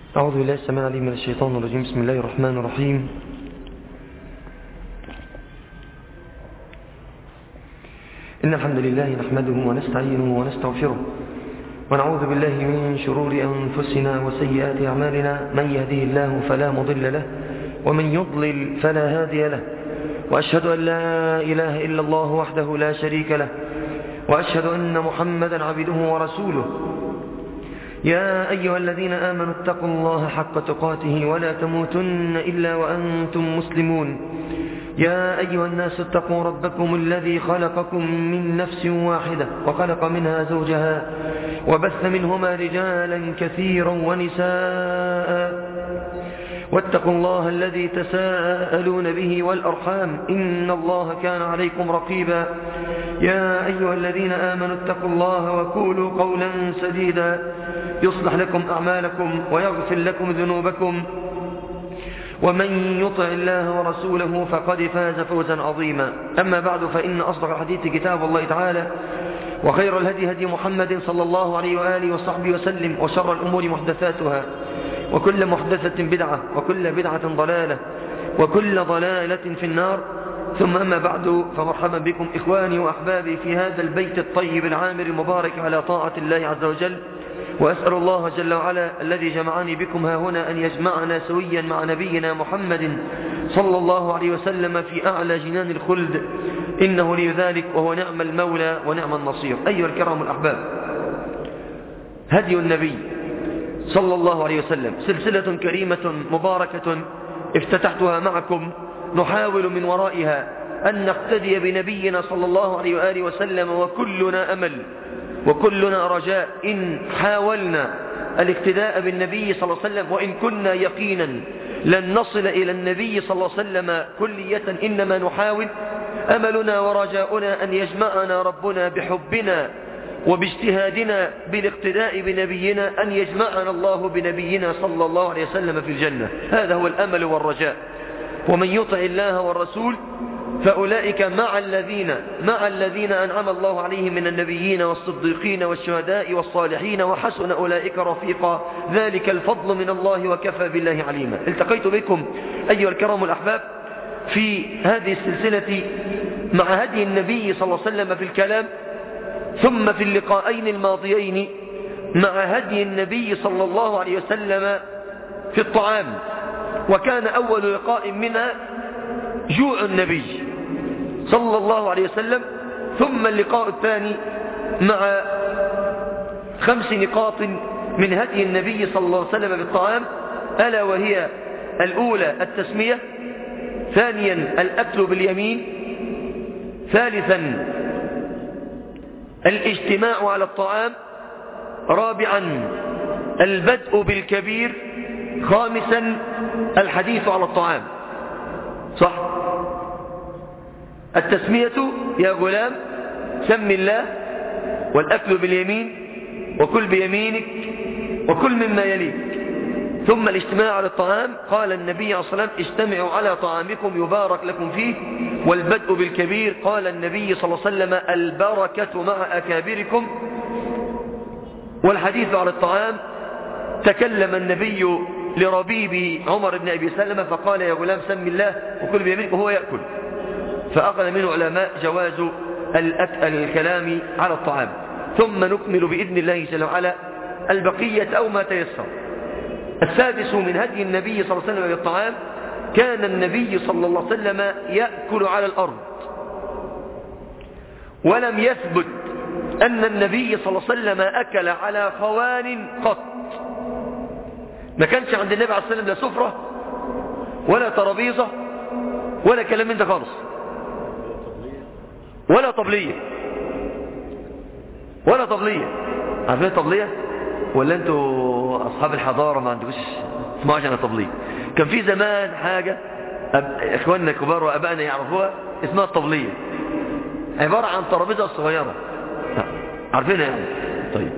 أعوذ بالله السميع العليم من الشيطان الرجيم بسم الله الرحمن الرحيم إن الحمد لله نحمده ونستعينه ونستغفره ونعوذ بالله من شرور أنفسنا وسيئات أعمالنا من يهديه الله فلا مضل له ومن يضلل فلا هادي له وأشهد أن لا إله إلا الله وحده لا شريك له وأشهد أن محمدا عبده ورسوله يا أيها الذين آمنوا اتقوا الله حق تقاته ولا تموتن إلا وأنتم مسلمون يا أيها الناس اتقوا ربكم الذي خلقكم من نفس واحدة وخلق منها زوجها وبث منهما رجالا كثيرا ونساء واتقوا الله الذي تساءلون به والأرحام إن الله كان عليكم رقيبا يا أيها الذين آمنوا اتقوا الله وقولوا قولا سديدا يصلح لكم أعمالكم ويغفر لكم ذنوبكم ومن يطع الله ورسوله فقد فاز فوزا عظيما أما بعد فإن أصدق الحديث كتاب الله تعالى وخير الهدي هدي محمد صلى الله عليه وآله وصحبه وسلم وشر الأمور محدثاتها وكل محدثة بدعة وكل بدعة ضلالة وكل ضلالة في النار ثم أما بعد فمرحبا بكم إخواني وأحبابي في هذا البيت الطيب العامر المبارك على طاعة الله عز وجل وأسأل الله جل وعلا الذي جمعني بكم ها هنا أن يجمعنا سويا مع نبينا محمد صلى الله عليه وسلم في أعلى جنان الخلد إنه لي ذلك وهو نعم المولى ونعم النصير أيها الكرام الأحباب هدي النبي صلى الله عليه وسلم سلسلة كريمة مباركة افتتحتها معكم نحاول من ورائها أن نقتدي بنبينا صلى الله عليه وآله وسلم وكلنا أمل وكلنا رجاء إن حاولنا الاقتداء بالنبي صلى الله عليه وسلم وإن كنا يقينا لن نصل إلى النبي صلى الله عليه وسلم كلية إنما نحاول أملنا ورجاؤنا أن يجمعنا ربنا بحبنا وباجتهادنا بالاقتداء بنبينا أن يجمعنا الله بنبينا صلى الله عليه وسلم في الجنة هذا هو الأمل والرجاء ومن يطع الله والرسول فأولئك مع الذين مع الذين أنعم الله عليهم من النبيين والصديقين والشهداء والصالحين وحسن أولئك رفيقا ذلك الفضل من الله وكفى بالله عليما التقيت بكم أيها الكرام الأحباب في هذه السلسلة مع هدي النبي صلى الله عليه وسلم في الكلام ثم في اللقاءين الماضيين مع هدي النبي صلى الله عليه وسلم في الطعام وكان أول لقاء منها جوع النبي صلى الله عليه وسلم ثم اللقاء الثاني مع خمس نقاط من هدي النبي صلى الله عليه وسلم بالطعام ألا وهي الأولى التسمية ثانيا الأكل باليمين ثالثا الاجتماع على الطعام رابعا البدء بالكبير خامسا الحديث على الطعام صح التسمية يا غلام سم الله والأكل باليمين وكل بيمينك وكل مما يليك ثم الاجتماع على الطعام قال النبي عليه الصلاة والسلام اجتمعوا على طعامكم يبارك لكم فيه والبدء بالكبير قال النبي صلى الله عليه وسلم البركة مع أكابركم والحديث على الطعام تكلم النبي لربيبه عمر بن أبي سلمة فقال يا غلام سم الله وكل بيمينك وهو يأكل فأخذ منه علماء جواز الكلام على الطعام ثم نكمل بإذن الله جل وعلا البقية أو ما تيسر السادس من هدي النبي صلى الله عليه وسلم بالطعام كان النبي صلى الله عليه وسلم يأكل على الأرض ولم يثبت أن النبي صلى الله عليه وسلم أكل على خوان قط ما كانش عند النبي عليه الصلاة والسلام لا سفرة ولا ترابيزة ولا كلام من ده خالص ولا طبلية ولا طبلية عارفين طبلية ولا انتوا أصحاب الحضارة ما عندكوش اسمعوا عشان طبلية كان في زمان حاجة أب... إخواننا الكبار وأبائنا يعرفوها اسمها الطبلية عبارة عن ترابيزة صغيرة عارفينها يعني طيب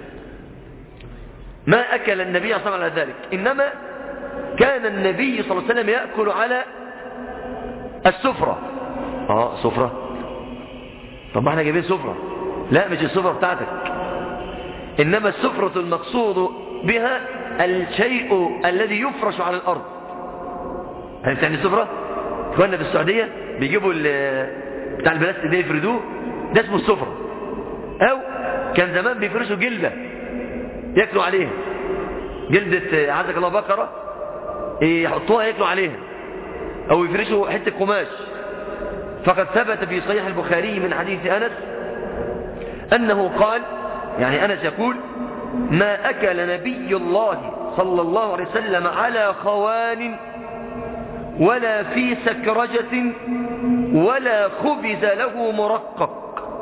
ما أكل النبي صلى الله عليه وسلم على ذلك إنما كان النبي صلى الله عليه وسلم يأكل على السفرة اه سفرة طب ما احنا جايبين سفرة لا مش السفرة بتاعتك إنما السفرة المقصود بها الشيء الذي يفرش على الأرض هل يعني السفرة اخواننا في السعودية بيجيبوا بتاع البلاستيك ده يفردوه ده اسمه السفرة او كان زمان بيفرشوا جلدة ياكلوا عليها جلدة عزك الله بقرة يحطوها ياكلوا عليها او يفرشوا حتة قماش فقد ثبت في صحيح البخاري من حديث أنس أنه قال يعني أنس يقول ما أكل نبي الله صلى الله عليه وسلم على خوان ولا في سكرجة ولا خبز له مرقق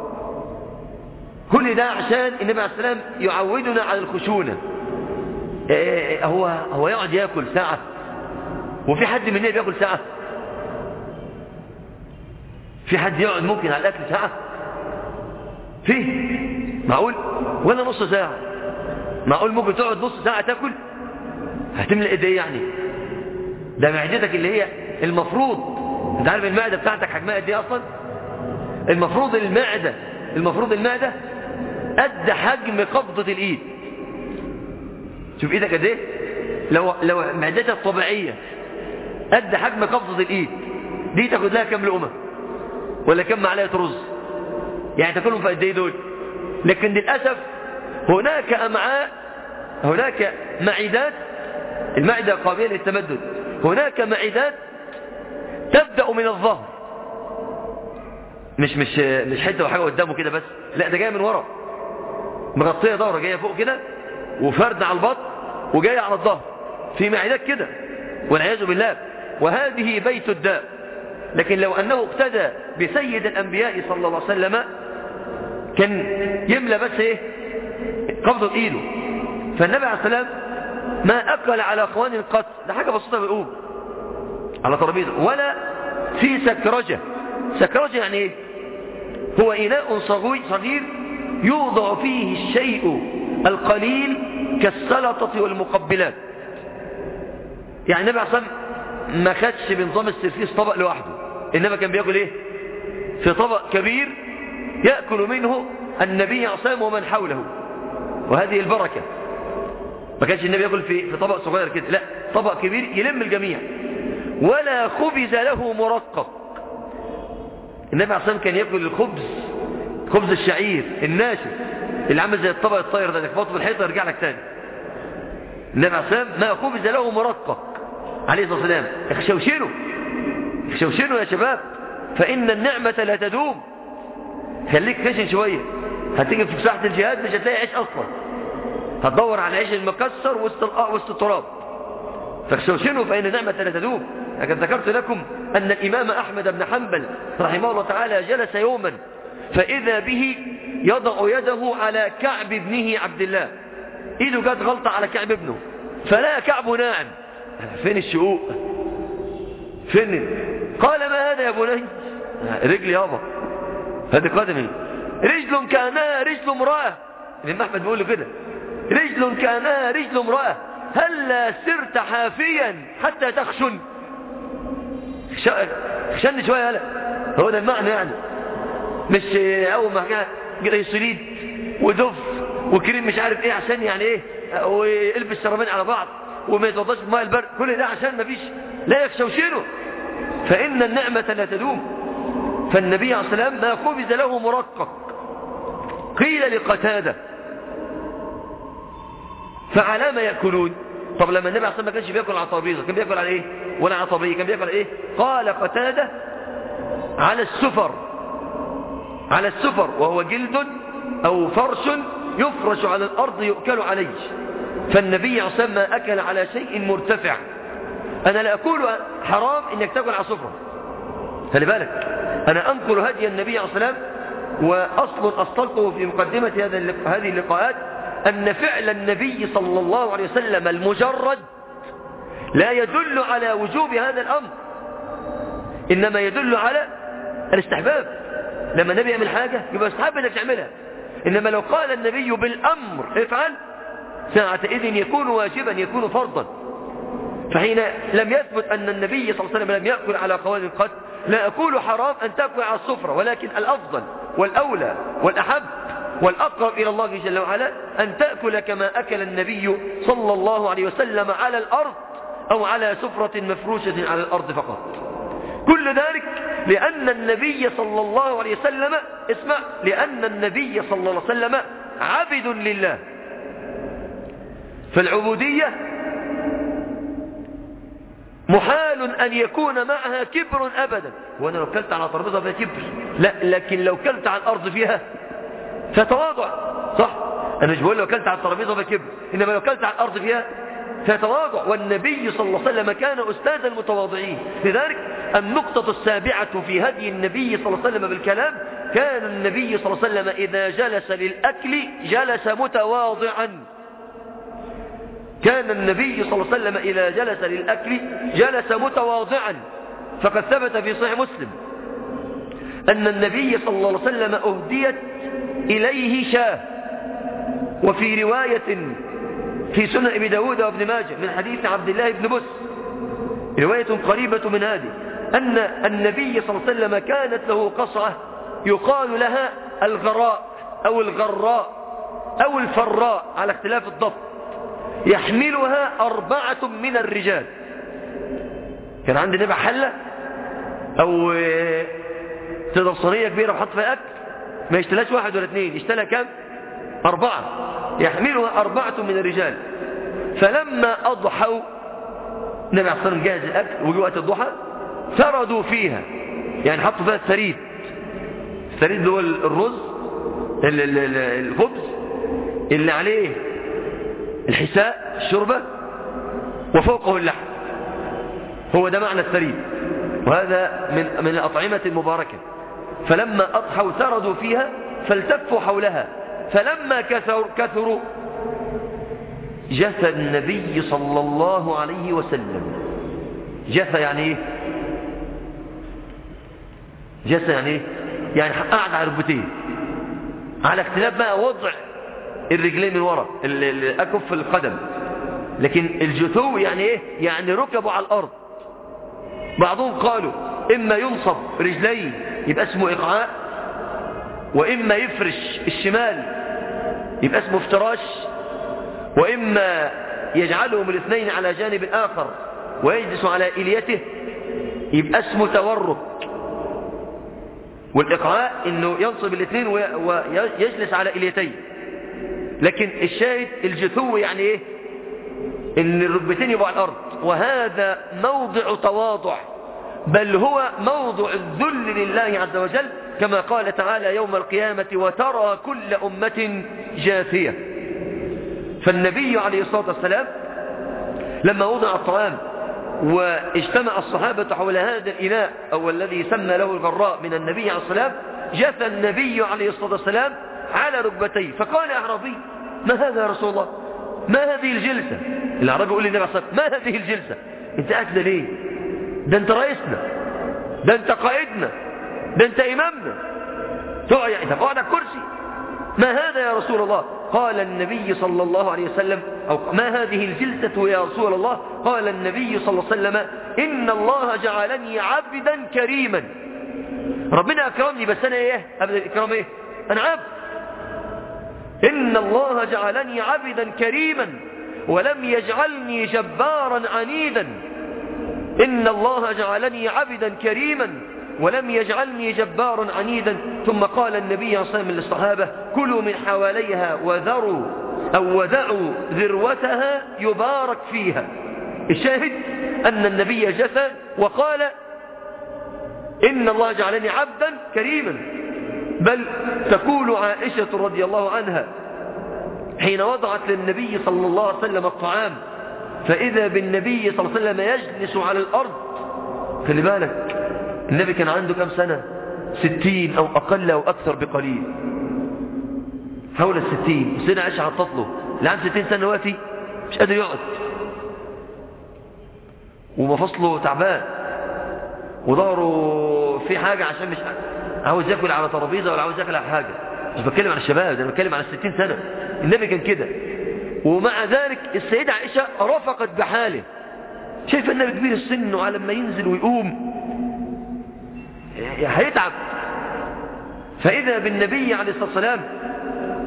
كل ده عشان النبي عليه السلام يعودنا على الخشونة إيه هو هو يقعد ياكل ساعة وفي حد مننا بياكل ساعة في حد يقعد ممكن على الأكل ساعة فيه معقول ولا نص ساعة معقول ممكن تقعد نص ساعة تاكل هتملأ ايديه يعني ده معدتك اللي هي المفروض انت عارف المعدة بتاعتك حجمها قد ايه اصلا المفروض المعدة المفروض المعدة قد حجم قبضة الايد شوف ايدك قد ايه لو لو معدتك الطبيعية قد حجم قبضة الايد دي تاخد لها كام لقمة ولا كم معلقة رز يعني تاكلهم في قد ايه دول لكن للأسف هناك أمعاء هناك معدات المعدة قابلة للتمدد هناك معدات تبدأ من الظهر مش مش مش حته وحاجه قدامه كده بس لا ده جايه من ورا مغطيه ظهره جايه فوق كده وفرد على البطن وجايه على الظهر في معدات كده والعياذ بالله وهذه بيت الداء لكن لو انه اقتدى بسيد الانبياء صلى الله عليه وسلم كان يملى بس ايه قبضه ايده فالنبي عليه السلام ما اكل على اخوان القتل ده حاجه بسيطه بيقوم على ترابيزه ولا في سكرجه سكرجه يعني ايه هو اناء صغير يوضع فيه الشيء القليل كالسلطه والمقبلات يعني النبي عليه الصلاه ما خدش بنظام السرفيس طبق لوحده انما كان بياكل ايه في طبق كبير ياكل منه النبي عليه الصلاه ومن حوله وهذه البركه ما كانش النبي ياكل في في طبق صغير كده لا طبق كبير يلم الجميع ولا خبز له مرقق النبي عليه الصلاه كان ياكل الخبز خبز الشعير الناشف اللي عامل زي الطبق الطاير ده تخبطه في الحيطه يرجع لك تاني النبي عليه الصلاه ما خبز له مرقق عليه الصلاه والسلام اخشوشنوا اخشوشنوا يا شباب فان النعمه لا تدوم خليك خشن شويه هتيجي في ساحه الجهاد مش هتلاقي عيش اصلا هتدور على عيش المكسر وسط وسط التراب فاخشوشنوا فان النعمه لا تدوم لقد ذكرت لكم ان الامام احمد بن حنبل رحمه الله تعالى جلس يوما فاذا به يضع يده على كعب ابنه عبد الله ايده جت غلطه على كعب ابنه فلا كعب ناعم فين الشقوق فين قال ما هذا يا بني رجل يابا هذه قدمي رجل كانها رجل امرأة الإمام أحمد بيقول له كده رجل كانها رجل امرأة هلا سرت حافيا حتى تخشن خشن شوية هلا هو ده المعنى يعني مش أول ما جاء يصليد ودف وكريم مش عارف ايه عشان يعني ايه ويلبس شرابين على بعض وما يتوضاش بماء البرد كل ده عشان ما فيش لا يخشوشنه فإن النعمة لا تدوم فالنبي عليه الصلاة والسلام ما خبز له مرقق قيل لقتادة فعلى ما يأكلون طب لما النبي عليه الصلاة والسلام ما كانش بيأكل على طرابيزه كان بيأكل على ايه ولا على طبيعي كان بيأكل على ايه قال قتادة على السفر على السفر وهو جلد أو فرش يفرش على الأرض يؤكل عليه فالنبي عليه الصلاة والسلام ما أكل على شيء مرتفع أنا لا أقول حرام إنك تأكل على سفرة خلي بالك أنا أنقل هدي النبي عليه الصلاة والسلام وأصل أصلته في مقدمة هذه اللقاءات أن فعل النبي صلى الله عليه وسلم المجرد لا يدل على وجوب هذا الأمر إنما يدل على الاستحباب لما النبي يعمل حاجة يبقى استحب أنك تعملها إنما لو قال النبي بالأمر افعل ساعة إذن يكون واجبا يكون فرضا فحين لم يثبت أن النبي صلى الله عليه وسلم لم يأكل على قوال القتل لا أقول حرام أن تأكل على الصفرة ولكن الأفضل والأولى والأحب والأقرب إلى الله جل وعلا أن تأكل كما أكل النبي صلى الله عليه وسلم على الأرض أو على سفرة مفروشة على الأرض فقط كل ذلك لأن النبي صلى الله عليه وسلم اسمع لأن النبي صلى الله عليه وسلم عبد لله فالعبودية محال أن يكون معها كبر أبدا وأنا لو كلت على ترابيزة فيها كبر لا لكن لو كلت على الأرض فيها فتواضع صح أنا مش بقول لو كلت على الترابيزة فيها كبر إنما لو كلت على الأرض فيها فتواضع والنبي صلى الله عليه وسلم كان أستاذ المتواضعين لذلك النقطة السابعة في هدي النبي صلى الله عليه وسلم بالكلام كان النبي صلى الله عليه وسلم إذا جلس للأكل جلس متواضعا كان النبي صلى الله عليه وسلم إذا جلس للأكل جلس متواضعا فقد ثبت في صحيح مسلم أن النبي صلى الله عليه وسلم أهديت إليه شاه وفي رواية في سنن ابي داود وابن ماجه من حديث عبد الله بن بس رواية قريبة من هذه أن النبي صلى الله عليه وسلم كانت له قصعة يقال لها الغراء أو الغراء أو الفراء على اختلاف الضبط يحملها أربعة من الرجال كان عندي نبع حلة أو تقدر صينية كبيرة وحط فيها أكل ما يشتلاش واحد ولا اثنين يشتلها كم أربعة يحملها أربعة من الرجال فلما أضحوا النبي عليه الصلاة جهز الأكل وجوا وقت الضحى سردوا فيها يعني حطوا فيها الثريد الثريد اللي هو الرز الخبز اللي عليه الحساء الشربة وفوقه اللحم هو ده معنى الثريد وهذا من من الأطعمة المباركة فلما أضحوا سردوا فيها فالتفوا حولها فلما كثروا, كثروا جثى النبي صلى الله عليه وسلم جثى يعني ايه جثى يعني ايه يعني قعد على ركبتين على اختلاف بقى وضع الرجلين من ورا اكف القدم لكن الجثو يعني ايه يعني ركبوا على الارض بعضهم قالوا اما ينصب رجليه يبقى اسمه اقعاء واما يفرش الشمال يبقى اسمه افتراش وإما يجعلهم الاثنين على جانب آخر ويجلس على إليته يبقى اسمه تورك والإقعاء إنه ينصب الاثنين ويجلس على إليتين لكن الشاهد الجثو يعني إيه إن الركبتين يبقوا على الأرض وهذا موضع تواضع بل هو موضع الذل لله عز وجل كما قال تعالى يوم القيامة وترى كل أمة جاثية فالنبي عليه الصلاة والسلام لما وضع الطعام واجتمع الصحابة حول هذا الإناء أو الذي سمى له الغراء من النبي عليه الصلاة والسلام جثى النبي عليه الصلاة والسلام على ركبتيه فقال أعرابي ما هذا يا رسول الله ما هذه الجلسة الأعرابي يقول للنبي عليه الصلاة والسلام ما هذه الجلسة انت قاعد ليه ده انت رئيسنا ده انت قائدنا ده انت إمامنا تقعد يعني تقعد على الكرسي ما هذا يا رسول الله قال النبي صلى الله عليه وسلم أو ما هذه الجلسة يا رسول الله قال النبي صلى الله عليه وسلم إن الله جعلني عبدا كريما ربنا أكرمني بس أنا إيه أبدا الإكرام إيه أنا عبد إن الله جعلني عبدا كريما ولم يجعلني جبارا عنيدا إن الله جعلني عبدا كريما ولم يجعلني جبارا عنيدا ثم قال النبي صلى الله عليه وسلم للصحابة كلوا من حواليها وذروا أو ودعوا ذروتها يبارك فيها الشاهد أن النبي جثى وقال إن الله جعلني عبدا كريما بل تقول عائشة رضي الله عنها حين وضعت للنبي صلى الله عليه وسلم الطعام فإذا بالنبي صلى الله عليه وسلم يجلس على الأرض خلي بالك النبي كان عنده كم سنة ستين أو أقل أو أكثر بقليل حول الستين وسنة عائشة عطت له اللي عنده ستين سنة وقتي مش قادر يقعد ومفصله تعبان وظهره في حاجة عشان مش عاوز ياكل على ترابيزة ولا عاوز ياكل على حاجة مش بتكلم عن الشباب ده بتكلم عن الستين سنة النبي كان كده ومع ذلك السيدة عائشة رفقت بحاله شايف النبي كبير السن وعلى ما ينزل ويقوم هيتعب فإذا بالنبي عليه الصلاة والسلام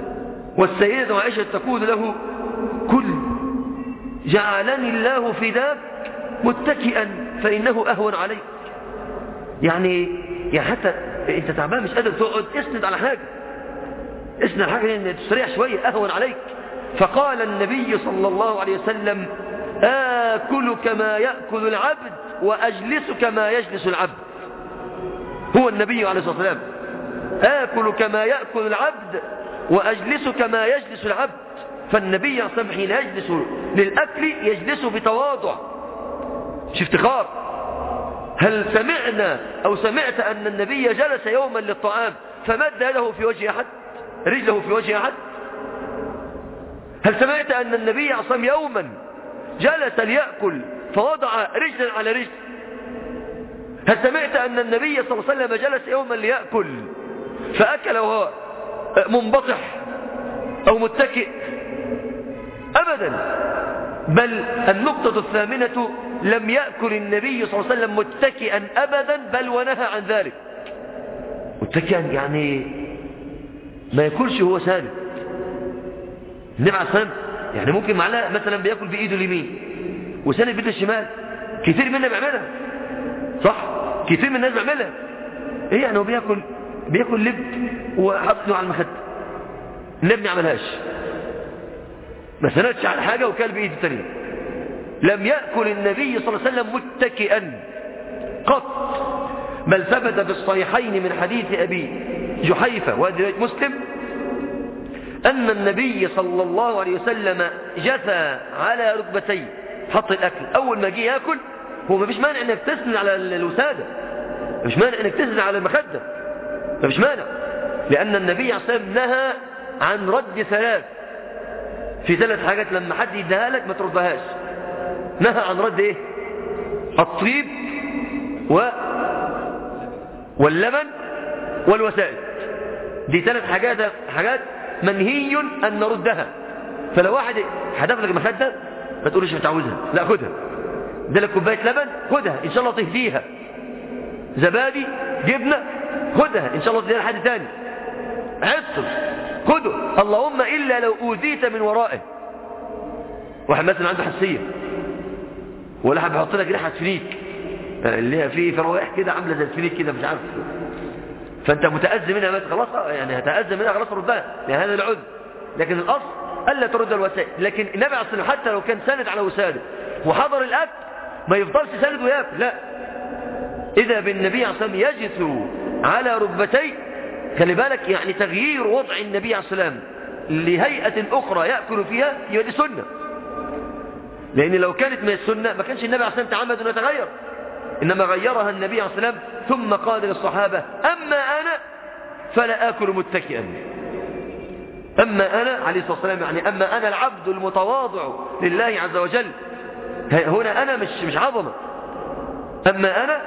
والسيدة عائشة تقول له كل جعلني الله فداك متكئا فإنه أهون عليك يعني يعني حتى انت تعبان مش قادر تقعد اسند على حاجة اسند على حاجة ان تستريح شوية أهون عليك فقال النبي صلى الله عليه وسلم آكل كما يأكل العبد وأجلس كما يجلس العبد هو النبي عليه الصلاة والسلام آكل كما يأكل العبد وأجلس كما يجلس العبد فالنبي عليه الصلاة والسلام حين يجلس للأكل يجلس بتواضع مش افتخار هل سمعنا أو سمعت أن النبي جلس يوما للطعام فمد يده في وجه أحد رجله في وجه أحد هل سمعت أن النبي عصام يوما جلس ليأكل فوضع رجلا على رجل هل سمعت أن النبي صلى الله عليه وسلم جلس يوما ليأكل فأكل وهو منبطح أو متكئ أبدا بل النقطة الثامنة لم يأكل النبي صلى الله عليه وسلم متكئا أبدا بل ونهى عن ذلك متكئا يعني ما يأكلش هو سالم النبي عليه الصلاة يعني ممكن معلقة مثلا بياكل بإيده اليمين وساند بإيده الشمال كتير منا بيعملها صح كتير من الناس بيعملها ايه يعني هو بياكل بياكل لب وحطه على المخدة النبي ما عملهاش ما سندش على حاجة وكان بإيده الثانية لم يأكل النبي صلى الله عليه وسلم متكئا قط بل ثبت في الصحيحين من حديث أبي جحيفة وهذه مسلم أن النبي صلى الله عليه وسلم جثى على ركبتيه حط الأكل أول ما جه يأكل هو ما فيش مانع أنك تسند على الوسادة ما فيش مانع أنك تسند على المخدة ما فيش مانع لأن النبي عليه الصلاة والسلام نهى عن رد ثلاث في ثلاث حاجات لما حد يديها لك ما تردهاش نهى عن رد ايه الطيب و واللبن والوسائل دي ثلاث حاجات حاجات منهي أن نردها فلو واحد حدف لك مخدة ما تقولش مش عاوزها لا خدها ده لك كوبايه لبن خدها ان شاء الله تهديها زبادي جبنه خدها ان شاء الله تهديها لحد تاني عطر خده اللهم الا لو اوذيت من ورائه واحد مثلا عنده حساسيه ولا حد بيحط لك ريحه فينيك اللي هي في فروائح كده عامله زي الفينيك كده مش عارف فانت متاذي منها بس خلاص يعني هتاذى منها خلاص ردها يعني هذا العذر لكن الاصل الا ترد الوسائل لكن النبي عليه الصلاه والسلام حتى لو كان ساند على وساده وحضر الاكل ما يفضلش ساند وياكل لا اذا بالنبي عليه الصلاه والسلام يجث على ركبتيه خلي بالك يعني تغيير وضع النبي عليه الصلاه والسلام لهيئه اخرى ياكل فيها يبقى دي سنه لان لو كانت من السنه ما كانش النبي عليه الصلاه والسلام تعمد انه يتغير انما غيرها النبي عليه الصلاه والسلام ثم قال للصحابه اما انا فلا اكل متكئا أما أنا عليه الصلاة والسلام يعني أما أنا العبد المتواضع لله عز وجل هنا أنا مش مش عظمة أما أنا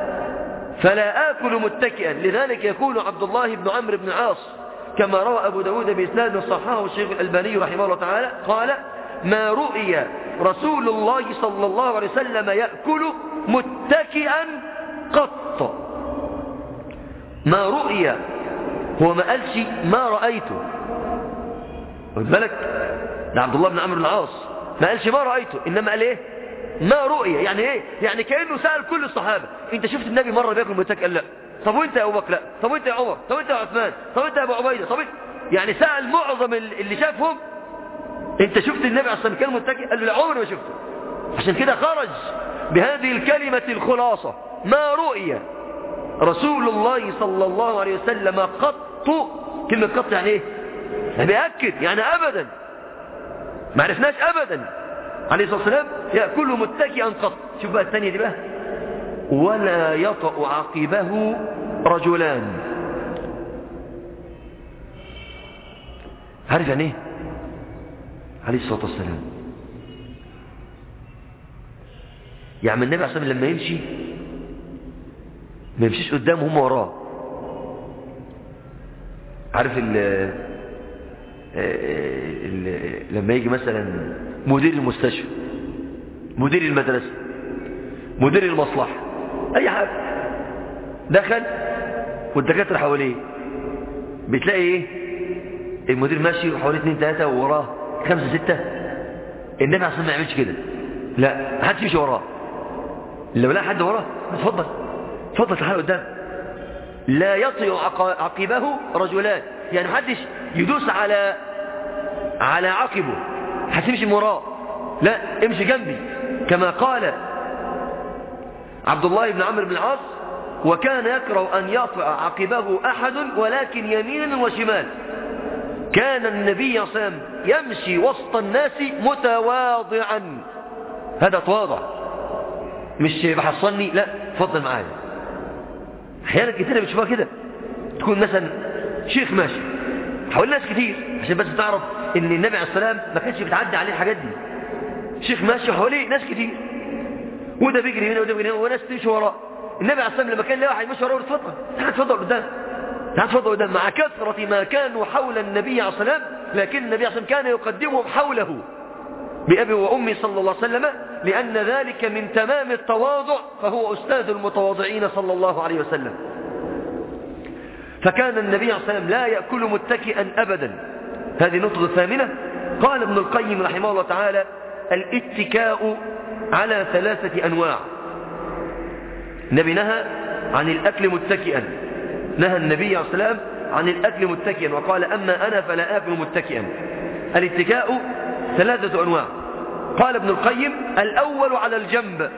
فلا آكل متكئا لذلك يكون عبد الله بن عمرو بن عاص كما روى أبو داود بإسناد صححه الشيخ الألباني رحمه الله تعالى قال ما رؤي رسول الله صلى الله عليه وسلم يأكل متكئا قط ما رؤي هو ما قالش ما رأيته خد بالك ده عبد الله بن عمرو بن العاص ما قالش ما رأيته إنما قال إيه ما رؤية يعني إيه يعني كأنه سأل كل الصحابة أنت شفت النبي مرة بياكل متك قال لا طب وأنت يا أبو بكر لا طب وأنت يا عمر طب وأنت يا عثمان طب وأنت يا أبو عبيدة طب يعني سأل معظم اللي شافهم أنت شفت النبي عليه الصلاة والسلام كان متكئ قال له لا عمري ما شفته عشان كده خرج بهذه الكلمة الخلاصة ما رؤية رسول الله صلى الله عليه وسلم قط كلمة قط يعني ايه بيأكد يعني أبدا ما عرفناش أبدا عليه الصلاة والسلام يأكل متكئا قط شوف بقى الثانية دي بقى ولا يطأ عقبه رجلان عارف يعني ايه عليه الصلاة والسلام يعني النبي عليه الصلاة والسلام لما يمشي ما يمشيش قدامه هم وراه عارف ال لما يجي مثلا مدير المستشفى مدير المدرسة مدير المصلحة اي حاجة دخل والدكاترة حواليه بتلاقي ايه المدير ماشي وحواليه اثنين ثلاثة ووراه خمسة ستة النبي عليه ما يعملش كده لا محدش يمشي وراه لو لا حد وراه اتفضل اتفضل تعالى قدام لا يطيع عقبه رجلان يعني محدش يدوس على على عقبه هتمشي من وراه لا امشي جنبي كما قال عبد الله بن عمرو بن العاص وكان يكره أن يطع عقبه أحد ولكن يمينا وشمال كان النبي صلى الله عليه وسلم يمشي وسط الناس متواضعا هذا تواضع مش بحصلني لا تفضل معايا احيانا كتير بتشوفها كده تكون مثلا شيخ ماشي حوالي ناس كتير عشان بس تعرف ان النبي عليه السلام ما كانش بتعدي عليه الحاجات دي شيخ ماشي حواليه ناس كتير وده بيجري هنا وده بيجري هنا وناس تمشي وراه النبي عليه السلام لما كان له واحد مشي وراه اتفضل تعال اتفضل قدام تعال اتفضل قدام مع كثرة ما كانوا حول النبي عليه السلام لكن النبي عليه السلام كان يقدمهم حوله بأبي وأمي صلى الله عليه وسلم لأن ذلك من تمام التواضع فهو أستاذ المتواضعين صلى الله عليه وسلم فكان النبي عليه السلام لا يأكل متكئا أبدا هذه النقطة الثامنة قال ابن القيم رحمه الله تعالى الاتكاء على ثلاثة أنواع النبي نهى عن الأكل متكئا نهى النبي عليه السلام عن الأكل متكئا وقال أما أنا فلا آكل متكئا الاتكاء ثلاثة أنواع قال ابن القيم الأول على الجنب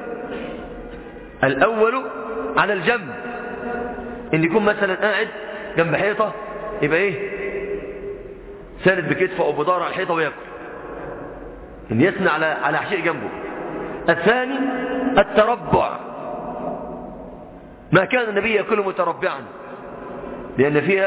الأول على الجنب إن يكون مثلا قاعد جنب حيطة يبقى إيه ساند بكتفه أو بضار على الحيطة ويأكل إن يسنى على على شيء جنبه الثاني التربع ما كان النبي يأكل متربعا لأن فيها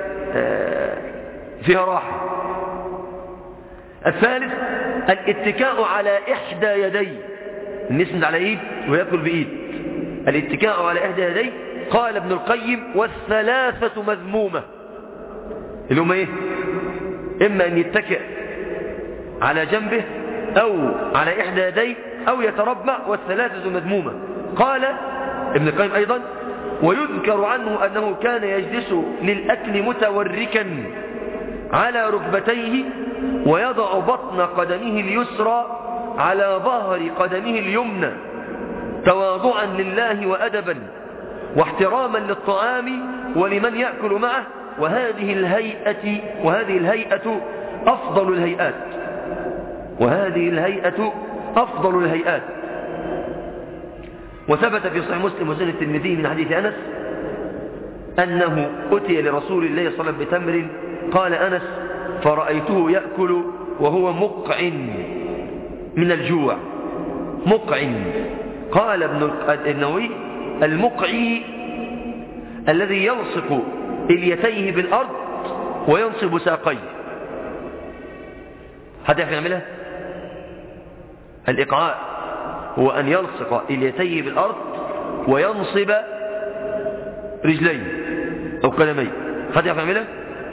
فيها راحة الثالث الاتكاء على إحدى يدي نسند على إيد ويأكل بإيد الاتكاء على إحدى يدي قال ابن القيم والثلاثة مذمومة اللي هم إيه إما أن يتكئ على جنبه أو على إحدى يديه أو يتربع والثلاثة مذمومة قال ابن القيم أيضا ويذكر عنه أنه كان يجلس للأكل متوركا على ركبتيه ويضع بطن قدمه اليسرى على ظهر قدمه اليمنى تواضعا لله وأدبا واحتراما للطعام ولمن يأكل معه وهذه الهيئة وهذه الهيئة أفضل الهيئات وهذه الهيئة أفضل الهيئات وثبت في صحيح مسلم وسنة الترمذي من حديث أنس أنه أتي لرسول الله صلى الله عليه وسلم بتمر قال أنس فرأيته يأكل وهو مقع من الجوع مقع قال ابن النووي المقعي الذي يلصق اليتيه بالأرض وينصب ساقيه حد يعرف يعملها الإقعاء هو أن يلصق اليتيه بالأرض وينصب رجليه أو قدميه حد يعرف يعملها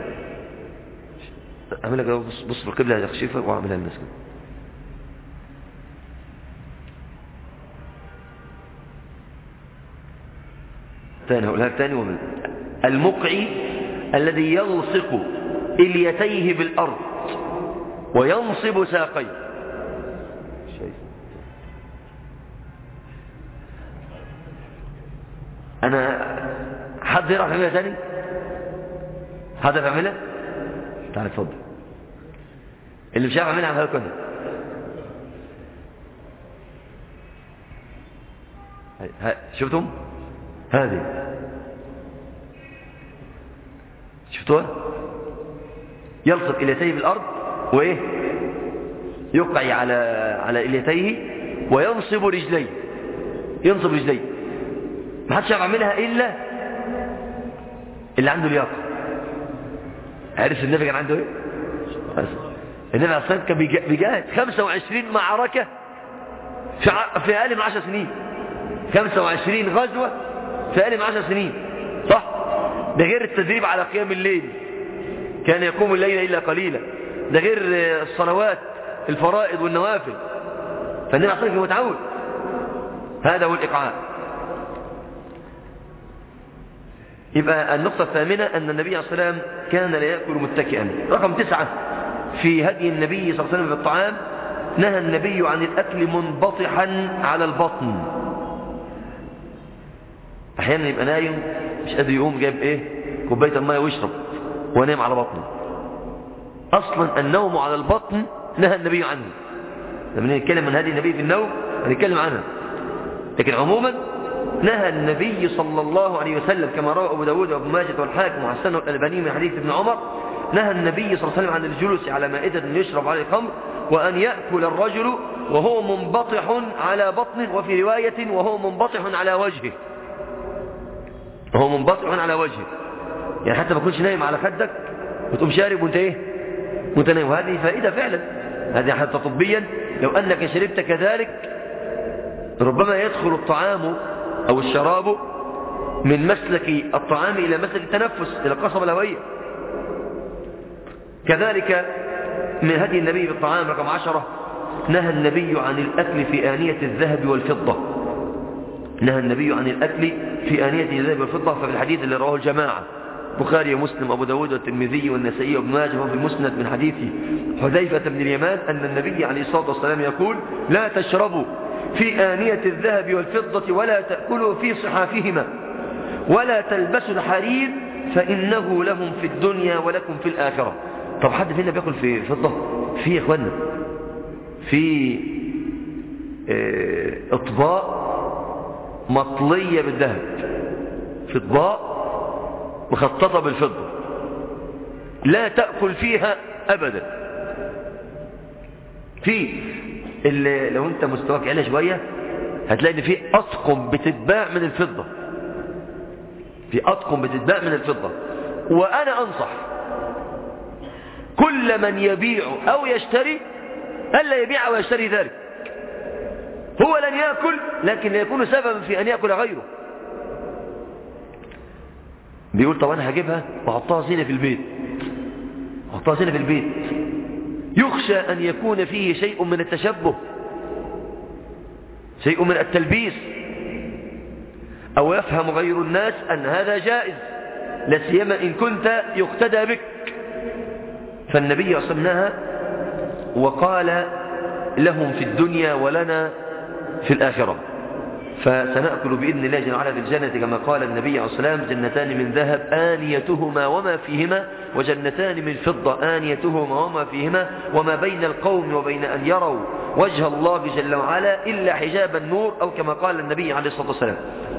اعملها كده بص بص في القبلة يا خشيفة واعملها للناس كده تاني هقولها تاني ومن المقعي الذي يلصق اليتيه بالأرض وينصب ساقيه أنا حد يعرف يعملها تاني حد يعرف يعملها تعال اتفضل اللي مش عارف يعملها عملها كنا شفتم هذه شفتوها يلصق اليتيه بالارض وايه يقعي على على اليتيه وينصب رجليه ينصب رجليه ما حدش يعملها الا اللي عنده لياقه عارف النبي كان عنده ايه النبي عليه الصلاه كان بيجاهد 25 معركه في في اقل من 10 سنين 25 غزوه في اقل من 10 سنين صح ده غير التدريب على قيام الليل كان يقوم الليل الا قليلا ده غير الصلوات الفرائض والنوافل فالنبي عليه الصلاه متعود هذا هو الاقعاء يبقى النقطة الثامنة أن النبي عليه الصلاة والسلام كان لا يأكل متكئا رقم تسعة في هدي النبي صلى الله عليه وسلم في الطعام نهى النبي عن الأكل منبطحا على البطن أحيانا يبقى نايم مش قادر يقوم جايب إيه كوباية المية ويشرب ونام على بطنه أصلا النوم على البطن نهى النبي عنه لما نتكلم عن هذه النبي في النوم هنتكلم عنها لكن عموما نهى النبي صلى الله عليه وسلم كما روى أبو داود وابن ماجد والحاكم وحسنه الألباني من حديث ابن عمر نهى النبي صلى الله عليه وسلم عن الجلوس على مائدة يشرب عليه الخمر وأن يأكل الرجل وهو منبطح على بطن وفي رواية وهو منبطح على وجهه وهو منبطح على وجهه يعني حتى ما تكونش نايم على خدك وتقوم شارب وانت ايه وانت نايم وهذه فائدة فعلا هذه حتى طبيا لو أنك شربت كذلك ربما يدخل الطعام أو الشراب من مسلك الطعام إلى مسلك التنفس إلى القصبة الهوية كذلك من هدي النبي بالطعام رقم عشرة نهى النبي عن الأكل في آنية الذهب والفضة نهى النبي عن الأكل في آنية الذهب والفضة ففي الحديث اللي رواه الجماعة بخاري ومسلم أبو داود والترمذي والنسائي وابن ماجه وفي المسند من حديث حذيفة بن اليمان أن النبي عليه الصلاة والسلام يقول لا تشربوا في آنية الذهب والفضة ولا تأكلوا في صحافهما ولا تلبسوا الحرير فإنه لهم في الدنيا ولكم في الآخرة طب حد فينا بيأكل في فضة في يا إخوانا في اطباق مطلية بالذهب في اطباق مخططة بالفضة لا تأكل فيها أبدا في اللي لو انت مستواك عالي شوية هتلاقي ان في أطقم بتتباع من الفضة في أطقم بتتباع من الفضة وأنا أنصح كل من يبيع أو يشتري ألا يبيع أو يشتري ذلك هو لن يأكل لكن يكون سببا في أن يأكل غيره بيقول طب أنا هجيبها وأحطها زينة في البيت أحطها زينة في البيت يخشى أن يكون فيه شيء من التشبه شيء من التلبيس أو يفهم غير الناس أن هذا جائز لا سيما إن كنت يقتدى بك فالنبي أصمناها وقال لهم في الدنيا ولنا في الآخرة فسنأكل بإذن الله جل وعلا في الجنة كما قال النبي عليه الصلاة والسلام جنتان من ذهب آنيتهما وما فيهما وجنتان من فضة آنيتهما وما فيهما وما بين القوم وبين أن يروا وجه الله جل وعلا إلا حجاب النور أو كما قال النبي عليه الصلاة والسلام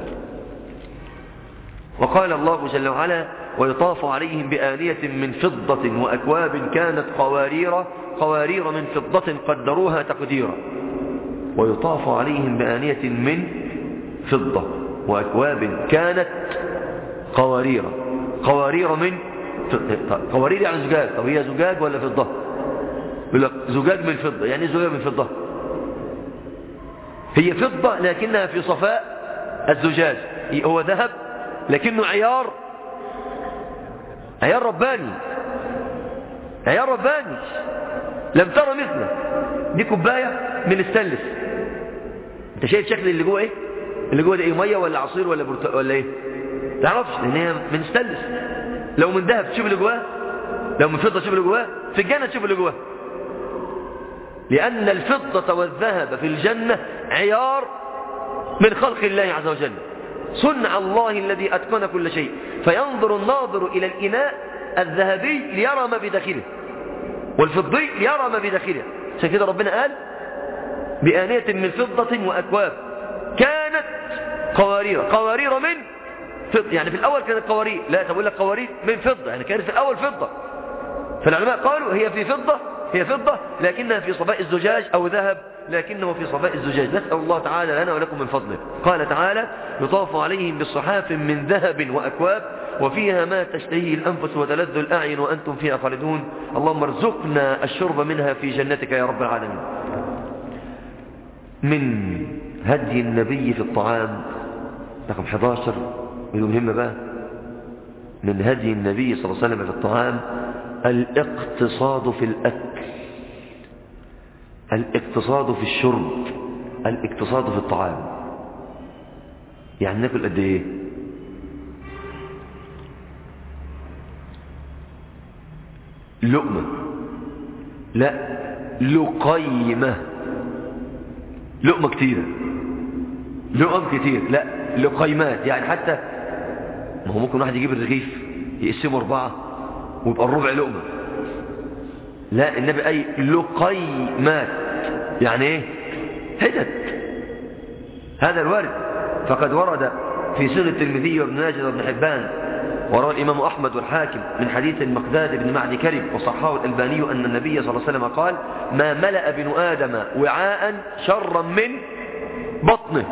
وقال الله جل وعلا ويطاف عليهم بآلية من فضة وأكواب كانت قوارير قوارير من فضة قدروها تقديرا ويطاف عليهم بآنية من فضة وأكواب كانت قوارير قوارير من قوارير يعني زجاج طب هي زجاج ولا فضة يقول لك زجاج من فضة يعني زجاج من فضة هي فضة لكنها في صفاء الزجاج هو ذهب لكنه عيار عيار رباني عيار رباني لم ترى مثله دي كوباية من الستانلس انت شايف شكل اللي جوه ايه اللي جوه ده ايه ميه ولا عصير ولا برتق ولا ايه تعرفش لان هي من ستانلس لو من ذهب تشوف اللي جواه لو من فضه تشوف اللي جواه في الجنه تشوف اللي جواه لان الفضه والذهب في الجنه عيار من خلق الله عز وجل صنع الله الذي اتقن كل شيء فينظر الناظر الى الاناء الذهبي ليرى ما بداخله والفضي ليرى ما بداخله عشان كده ربنا قال بآنية من فضة وأكواب كانت قوارير قوارير من فضة يعني في الأول كانت قوارير لا تقول لك قوارير من فضة يعني كانت في الأول فضة فالعلماء قالوا هي في فضة هي فضة لكنها في صفاء الزجاج أو ذهب لكنه في صفاء الزجاج نسأل الله تعالى لنا ولكم من فضله قال تعالى يطاف عليهم بصحاف من ذهب وأكواب وفيها ما تشتهيه الأنفس وتلذ الأعين وأنتم فيها خالدون اللهم ارزقنا الشرب منها في جنتك يا رب العالمين من هدي النبي في الطعام رقم 11 المهمة بقى من هدي النبي صلى الله عليه وسلم في الطعام الاقتصاد في الأكل الاقتصاد في الشرب الاقتصاد في الطعام يعني ناكل قد ايه لقمة لا لقيمة لقمة كتيرة لقم كتير لا لقيمات يعني حتى ما هو ممكن واحد يجيب الرغيف يقسمه أربعة ويبقى الربع لقمة لا النبي أي لقيمات يعني ايه حتت هذا الوارد فقد ورد في سنة الترمذي وابن ماجه وابن حبان وروى الإمام أحمد والحاكم من حديث المقداد بن معد كرب وصححه الألباني أن النبي صلى الله عليه وسلم قال ما ملأ ابن آدم وعاء شرا من بطنه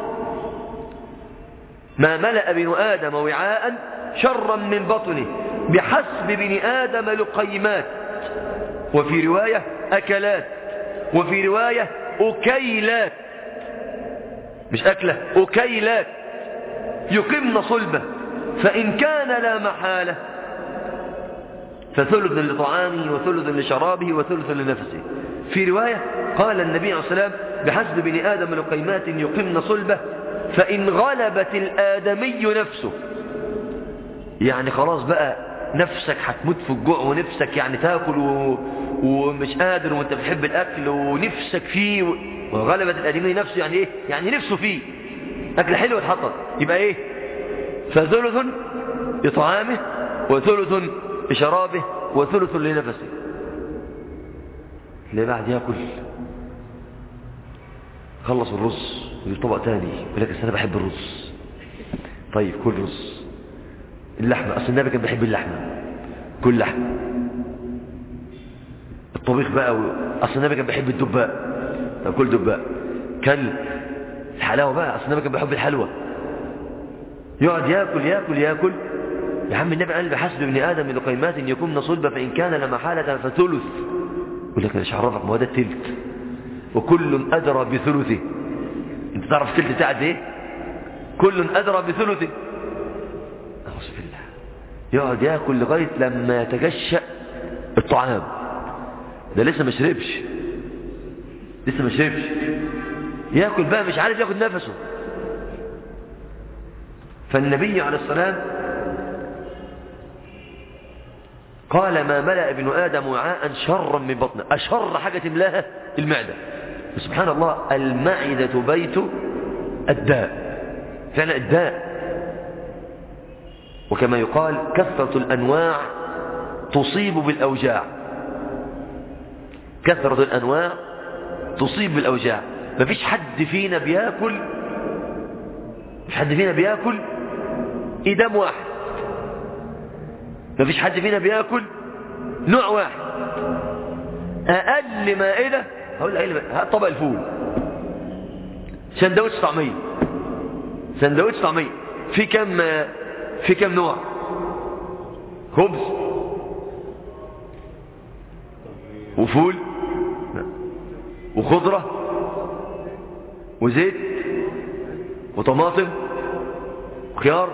ما ملأ ابن آدم وعاء شرا من بطنه بحسب ابن آدم لقيمات وفي رواية أكلات وفي رواية أكيلات مش أكلة أكيلات يقمن صلبه فإن كان لا محالة فثلث لطعامه وثلث لشرابه وثلث لنفسه في رواية قال النبي عليه الصلاة والسلام بحسب بني آدم لقيمات يقمن صلبه فإن غلبت الآدمي نفسه يعني خلاص بقى نفسك هتموت في الجوع ونفسك يعني تاكل و... ومش قادر وانت بتحب الأكل ونفسك فيه و... وغلبت الآدمي نفسه يعني ايه يعني نفسه فيه أكل حلو اتحطط يبقى ايه فثلث لطعامه وثلث لشرابه وثلث لنفسه اللي بعد ياكل خلص الرز ويجيب طبق تاني يقول لك انا بحب الرز طيب كل رز اللحمه اصل النبي كان بيحب اللحمه كل لحمه الطبيخ بقى و... اصل النبي كان بيحب الدباء طب كل دباء كل الحلاوه بقى اصل النبي كان بيحب الحلوى يقعد ياكل ياكل ياكل يا عم النبي قال بحسب ابن ادم من لقيمات يكون صلبه فان كان لمحاله فثلث يقول لك مش هعرفك ما هو ده التلت وكل ادرى بثلثه انت تعرف التلت بتاعت ايه كل ادرى بثلثه اعوذ بالله يقعد ياكل لغايه لما يتجشأ الطعام ده لسه ما شربش لسه ما شربش ياكل بقى مش عارف ياخد نفسه فالنبي عليه السلام قال ما ملأ ابن آدم وعاء شرا من بطنه أشر حاجة تملاها المعدة سبحان الله المعدة بيت الداء فعلا الداء وكما يقال كثرة الأنواع تصيب بالأوجاع كثرة الأنواع تصيب بالأوجاع مفيش حد فينا بياكل مفيش حد فينا بياكل إدام واحد مفيش حد فينا بياكل نوع واحد أقل مائدة هقول أقل مائدة طبق الفول سندوتش طعمية سندوتش طعمية في كم في كم نوع خبز وفول وخضرة وزيت وطماطم وخيار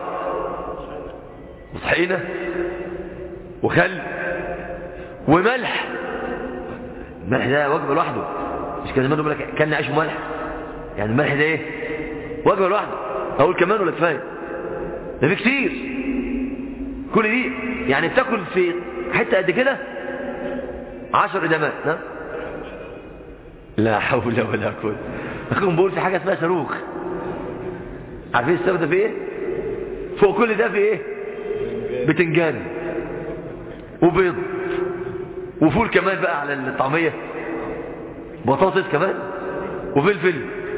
وطحينة وخل وملح الملح ده وجبة لوحده مش كان زمان يقول لك كان عيش وملح يعني الملح ده ايه وجبة لوحده اقول كمان ولا كفايه ده في كتير كل دي يعني بتاكل في حته قد كده عشر ادامات ها لا حول ولا قوه اخوكم بقول في حاجه اسمها صاروخ عارفين الصاروخ ده في ايه فوق كل ده في ايه بتنجان وبيض وفول كمان بقى على الطعميه بطاطس كمان وفلفل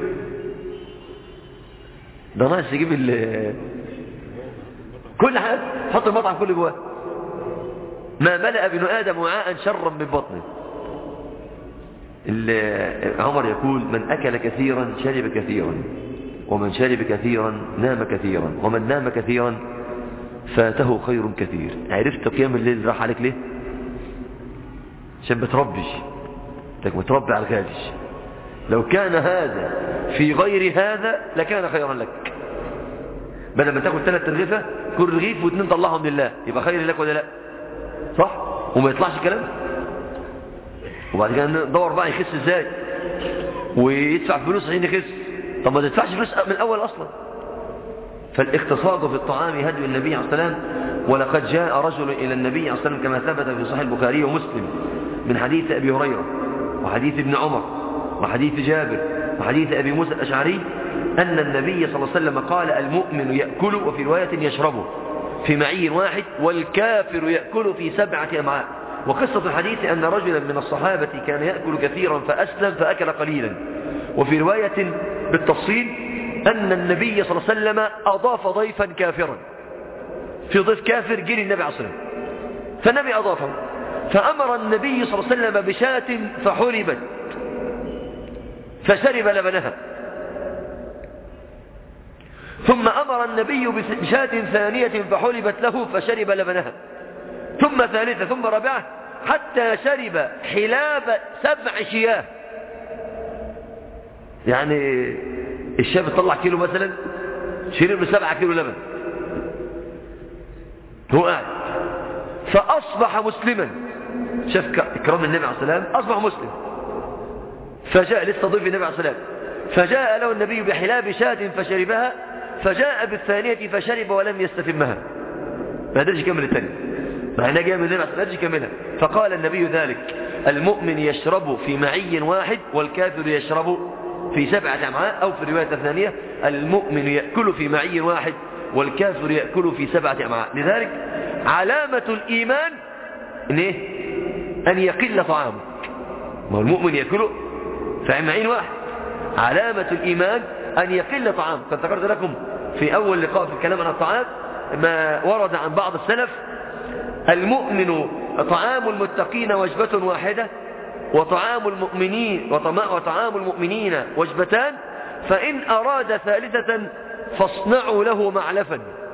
ده ناقص يجيب ال كل حاجه حط المطعم كله جواه ما ملأ ابن آدم وعاء شرا من بطنه عمر يقول من أكل كثيرا شرب كثيرا ومن شرب كثيرا نام كثيرا ومن نام كثيرا فاته خير كثير عرفت قيام الليل راح عليك ليه عشان بتربي انك متربي على الغالي لو كان هذا في غير هذا لكان خيرا لك بدل ما تاكل ثلاث رغيفه كل رغيف واثنين طلعهم لله يبقى خير لك ولا لا صح وما يطلعش الكلام وبعد كده ندور بقى يخس ازاي ويدفع فلوس عشان يخس طب ما تدفعش فلوس من الاول اصلا فالاقتصاد في الطعام هدي النبي عليه السلام ولقد جاء رجل إلى النبي صلى الله عليه وسلم كما ثبت في صحيح البخاري ومسلم من حديث أبي هريرة وحديث ابن عمر وحديث جابر وحديث أبي موسى الأشعري أن النبي صلى الله عليه وسلم قال المؤمن يأكل وفي رواية يشربه في معي واحد والكافر يأكل في سبعة أمعاء وقصة الحديث أن رجلا من الصحابة كان يأكل كثيرا فأسلم فأكل قليلا وفي رواية بالتفصيل أن النبي صلى الله عليه وسلم أضاف ضيفا كافرا في ضيف كافر جه النبي عليه الصلاة والسلام فالنبي أضافه فأمر النبي صلى الله عليه وسلم بشاة فحربت فشرب لبنها ثم أمر النبي بشاة ثانية فحلبت له فشرب لبنها ثم ثالثة ثم رابعة حتى شرب حلاب سبع شياه يعني الشاب طلع كيلو مثلا شرب له سبعة كيلو لبن هو قاعد فأصبح مسلما شاف إكرام النبي عليه السلام أصبح مسلم فجاء لسه ضيف النبي عليه السلام فجاء له النبي بحلاب شاة فشربها فجاء بالثانية فشرب ولم يستتمها ما قدرش يكمل الثانية مع انها جايه من النبي ما قدرش يكملها فقال النبي ذلك المؤمن يشرب في معي واحد والكافر يشرب في سبعة أمعاء أو في الرواية الثانية المؤمن يأكل في معي واحد والكافر يأكل في سبعة أمعاء لذلك علامة الإيمان إن, إيه؟ أن يقل طعامك ما هو المؤمن يأكله في معين واحد علامة الإيمان أن يقل طعامك قد ذكرت لكم في أول لقاء في الكلام عن الطعام ما ورد عن بعض السلف المؤمن طعام المتقين وجبة واحدة وطعام المؤمنين وطعام المؤمنين وجبتان فإن أراد ثالثة فاصنعوا له معلفا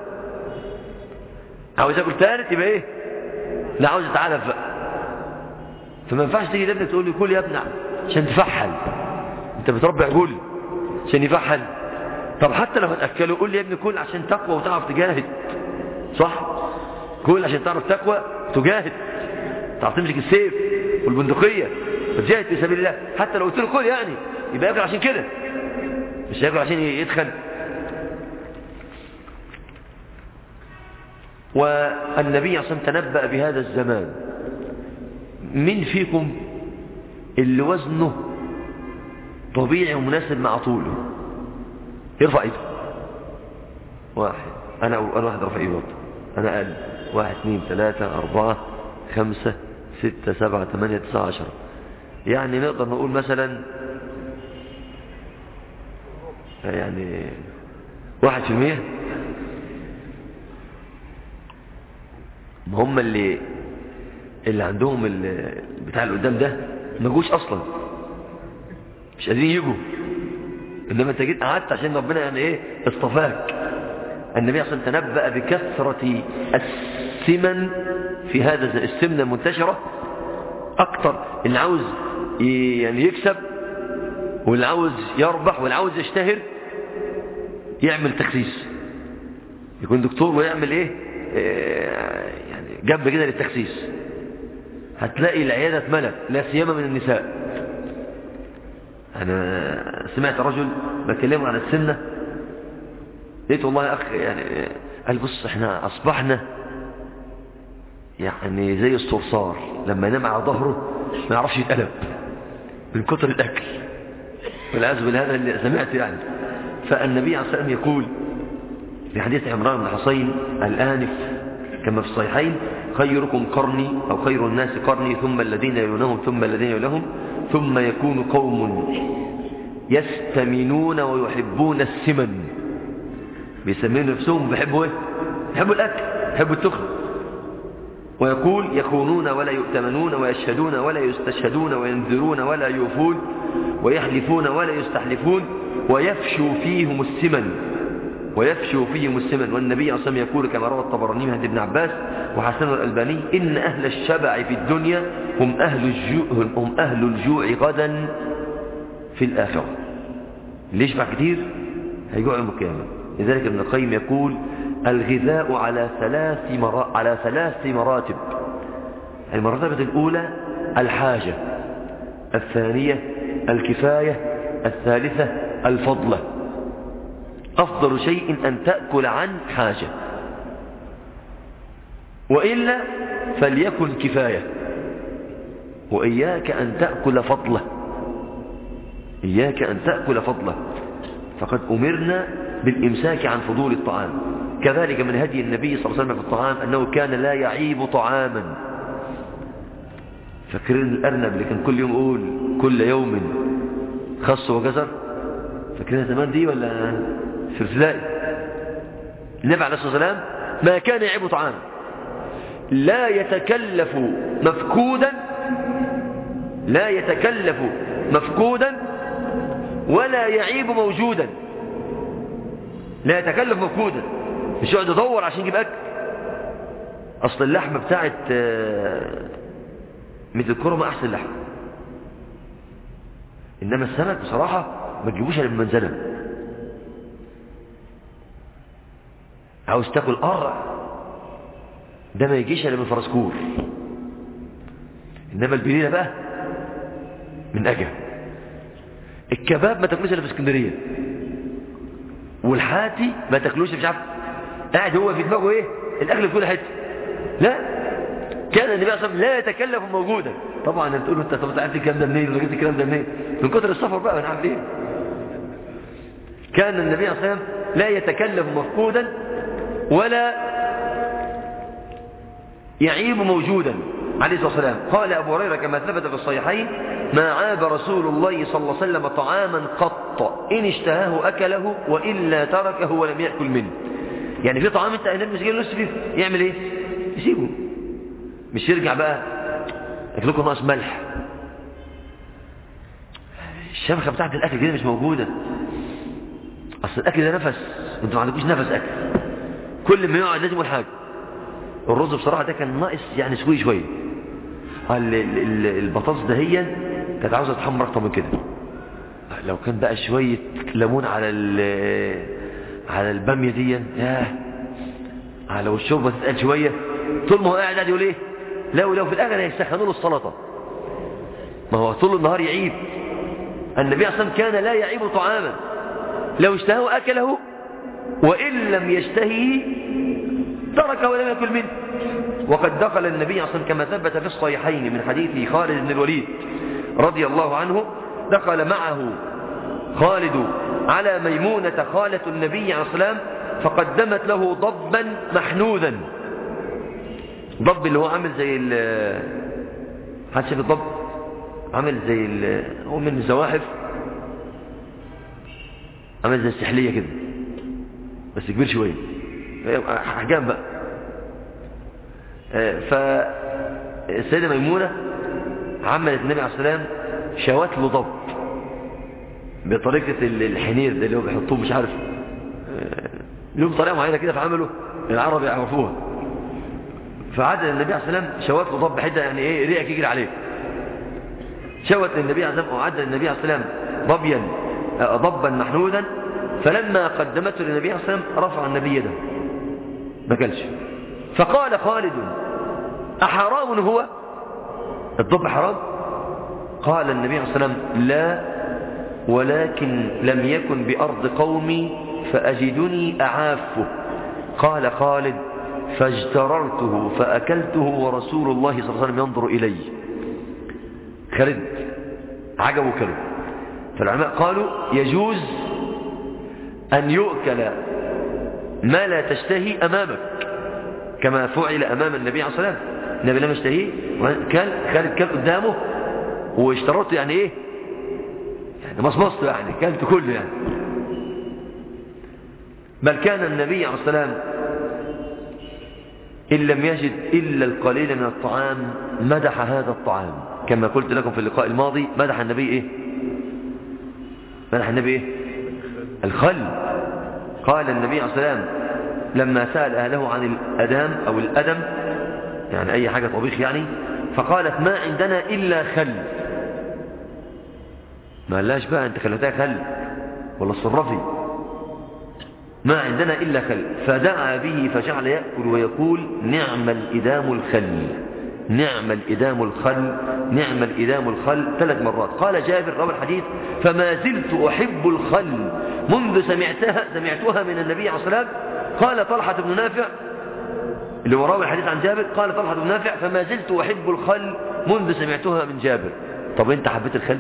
عاوز أقول ثالث يبقى إيه لا عاوز يتعلف بقى فما ينفعش تيجي لابنك تقول لي كل يا ابني عشان تفحل انت بتربي عجول عشان يفحل طب حتى لو هتأكله قول لي يا ابني كل عشان تقوى وتعرف تجاهد صح كل عشان تعرف تقوى تجاهد تعرف تمسك السيف والبندقية وتجاهد في سبيل الله حتى لو قلت له كل يعني يبقى ياكل عشان كده مش ياكل عشان يدخن والنبي صلى الله عليه وسلم تنبأ بهذا الزمان من فيكم اللي وزنه طبيعي ومناسب مع طوله يرفع ايده واحد انا انا واحد رفع ايده انا اقل واحد اثنين ثلاثة اربعة خمسة ستة سبعة ثمانية تسعة عشرة يعني نقدر نقول مثلا يعني واحد في المية ما هم اللي اللي عندهم اللي بتاع اللي قدام ده ما جوش اصلا مش قادرين يجوا انما انت جيت قعدت عشان ربنا يعني ايه اصطفاك النبي اصلا تنبأ بكثرة السمن في هذا السمنة المنتشرة اكتر اللي عاوز يعني يكسب واللي عاوز يربح واللي عاوز يشتهر يعمل تخسيس يكون دكتور ويعمل ايه يعني جنب كده للتخسيس هتلاقي العيادة اتملت لا سيما من النساء أنا سمعت رجل بكلمه عن السنة لقيت والله يا أخ يعني قال بص احنا أصبحنا يعني زي الصرصار لما ينام على ظهره ما يعرفش يتقلب من كتر الأكل والعياذ بالله هذا اللي سمعت يعني فالنبي عليه الصلاة والسلام يقول في حديث عمران بن حصين الآنف كما في الصحيحين خيركم قرني أو خير الناس قرني ثم الذين يلونهم ثم الذين يلونهم ثم يكون قوم يستمنون ويحبون السمن بيسمون نفسهم بيحبوا ايه بيحبوا الاكل بيحبوا التخن ويقول يخونون ولا يؤتمنون ويشهدون ولا يستشهدون وينذرون ولا يوفون ويحلفون ولا يستحلفون ويفشو فيهم السمن ويفشو فيهم السمن والنبي صلى الله عليه وسلم يقول كما روى الطبراني من ابن عباس وحسن الألباني إن أهل الشبع في الدنيا هم أهل الجوع, هم أهل الجوع غدا في الآخرة اللي يشبع كتير هيجوع يوم القيامة لذلك ابن القيم يقول الغذاء على ثلاث مرا... على ثلاث مراتب المرتبة الأولى الحاجة الثانية الكفاية الثالثة الفضلة أفضل شيء أن تأكل عن حاجة وإلا فليكن كفاية وإياك أن تأكل فضله إياك أن تأكل فضله فقد أمرنا بالإمساك عن فضول الطعام كذلك من هدي النبي صلى الله عليه وسلم في الطعام أنه كان لا يعيب طعاما فاكرين الأرنب اللي كان كل يوم يقول كل يوم خص وجزر فاكرينها زمان دي ولا في ابتدائي النبي عليه الصلاة والسلام ما كان يعيب طعاما لا يتكلف مفكودا لا يتكلف مفكودا ولا يعيب موجودا لا يتكلف مفكودا مش يقعد يدور عشان يجيب اكل اصل اللحمه بتاعت مثل الكرمه احسن لحمه انما السمك بصراحه ما تجيبوش الا من منزله عاوز تاكل قرع ده ما يجيش الا من فرسكور انما البليله بقى من اجل الكباب ما تاكلوش الا في اسكندريه والحاتي ما تاكلوش مش عارف قاعد هو في دماغه ايه الاكل في كل حته لا كان النبي صلى الله عليه وسلم لا يتكلف موجودا طبعا انت تقول انت طب عرفت الكلام ده منين ولا جبت الكلام ده منين من كتر السفر بقى انا عارف ايه كان النبي صلى الله عليه وسلم لا يتكلف مفقودا ولا يعيب موجودا عليه الصلاه والسلام قال ابو هريره كما ثبت في الصحيحين ما عاب رسول الله صلى الله عليه وسلم طعاما قط إن اشتهاه أكله وإلا تركه ولم يأكل منه يعني في طعام انت النبي مش جاي نص فيه يعمل ايه يسيبه مش يرجع بقى اكلكم ناقص ملح الشبكه بتاعت الاكل دي مش موجوده اصل الاكل ده نفس انتوا ما عندكوش نفس اكل كل ما يقعد لازم يقول حاجه الرز بصراحه ده كان ناقص يعني سوي شويه البطاطس دهيا كانت عاوزه تحمر اكتر من كده لو كان بقى شويه ليمون على على الباميه دي ياه لو الشوربه تتقل شويه طول ما هو قاعد قاعد يقول ايه لو لو في الاخر هيسخنوا له السلطه ما هو طول النهار يعيب النبي صلى الله عليه وسلم كان لا يعيب طعاما لو اشتهاه اكله وان لم يشتهيه تركه ولم ياكل منه وقد دخل النبي صلى الله عليه وسلم كما ثبت في الصحيحين من حديث خالد بن الوليد رضي الله عنه دخل معه خالد على ميمونة خالة النبي عليه الصلاة فقدمت له ضبا محنوذا ضب اللي هو عامل زي ال حد شايف الضب عامل زي ال هو من الزواحف عامل زي السحلية كده بس كبير شوية أحجام بقى فالسيدة ميمونة عملت النبي عليه الصلاة والسلام شوات له ضب بطريقة الحنير ده اللي هو بيحطوه مش عارف لهم طريقة معينة كده فعملوا العرب يعرفوها فعدل النبي عليه الصلاة والسلام شوات له ضب حتة يعني ايه ريقك يجري عليه شوت النبي عليه الصلاة والسلام وعدل النبي عليه الصلاة والسلام ضبيا ضبا محنودا فلما قدمته للنبي عليه الصلاة والسلام رفع النبي يده ما كلش فقال خالد أحرام هو الضب حرام قال النبي عليه الصلاة والسلام لا ولكن لم يكن بأرض قومي فأجدني أعافه قال خالد فاجتررته فأكلته ورسول الله صلى الله عليه وسلم ينظر إلي خالد عجبوا كله فالعلماء قالوا يجوز أن يؤكل ما لا تشتهي أمامك كما فعل أمام النبي عليه الصلاة والسلام النبي لم يشتهيه كان خالد كان قدامه واشترطه يعني ايه يعني مصمصته يعني كلت كله يعني بل كان النبي عليه الصلاة والسلام إن لم يجد إلا القليل من الطعام مدح هذا الطعام كما قلت لكم في اللقاء الماضي مدح النبي إيه مدح النبي إيه الخل قال النبي عليه الصلاة والسلام لما سأل أهله عن الأدام أو الأدم يعني أي حاجة طبيخ يعني فقالت ما عندنا إلا خل ما قالهاش بقى أنت خلتها خل ولا الصرفي ما عندنا إلا خل فدعا به فجعل يأكل ويقول نعم الإدام الخل نعم الإدام الخل نعم الإدام الخل ثلاث مرات قال جابر روى الحديث فما زلت أحب الخل منذ سمعتها سمعتها من النبي عليه الصلاة والسلام قال طلحة بن نافع اللي هو راوي الحديث عن جابر قال طلحة بن نافع فما زلت أحب الخل منذ سمعتها من جابر طب انت حبيت الخل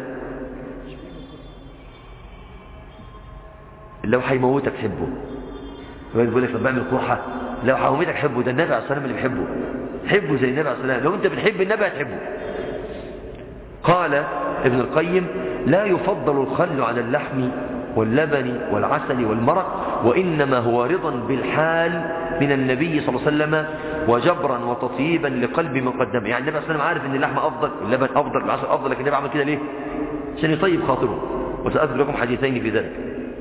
لو هيموتك حبه بيقول لك طب بعمل قرحة لو هيموتك حبه ده النبي عليه الصلاة والسلام اللي بيحبه حبه زي النبي عليه الصلاة والسلام لو انت بتحب النبي هتحبه قال ابن القيم لا يفضل الخل على اللحم واللبن والعسل والمرق وإنما هو رضا بالحال من النبي صلى الله عليه وسلم وجبرا وتطييبا لقلب من قدمه يعني النبي صلى الله عليه وسلم عارف ان اللحم أفضل واللبن أفضل والعسل أفضل لكن النبي عمل كده ليه عشان يطيب خاطره وسأذكر لكم حديثين في ذلك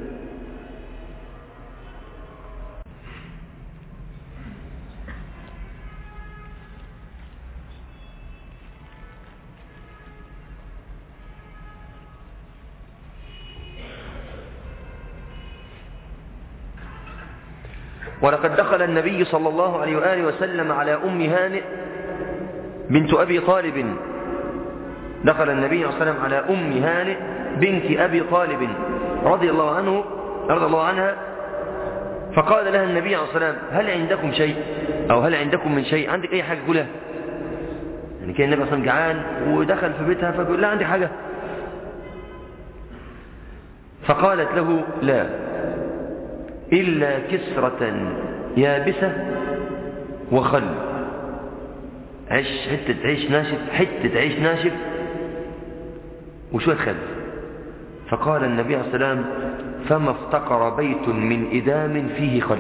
ولقد دخل النبي صلى الله عليه وآله وسلم على أم هانئ بنت أبي طالب دخل النبي صلى الله عليه وسلم على أم هانئ بنت أبي طالب رضي الله عنه رضي الله عنها فقال لها النبي عليه الصلاة والسلام هل عندكم شيء أو هل عندكم من شيء عندك أي حاجة قولها يعني كان النبي صلى الله عليه وسلم جعان ودخل في بيتها فقال لا عندي حاجة فقالت له لا إلا كسرة يابسة وخل عيش حتة عيش ناشف حتة عيش ناشف وشوية خل فقال النبي عليه الصلاة والسلام فما افتقر بيت من إدام فيه خل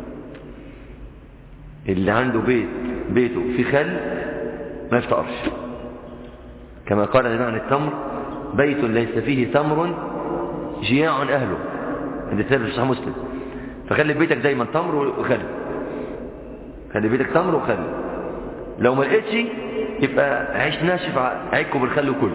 اللي عنده بيت بيته في خل ما يفتقرش كما قال النبي عن التمر بيت ليس فيه تمر جياع أهله عند ثابت صحيح مسلم فخلي بيتك دايما تمر وخل خلي بيتك تمر وخل لو ما لقيتش يبقى عيش ناشف عيكم بالخل وكل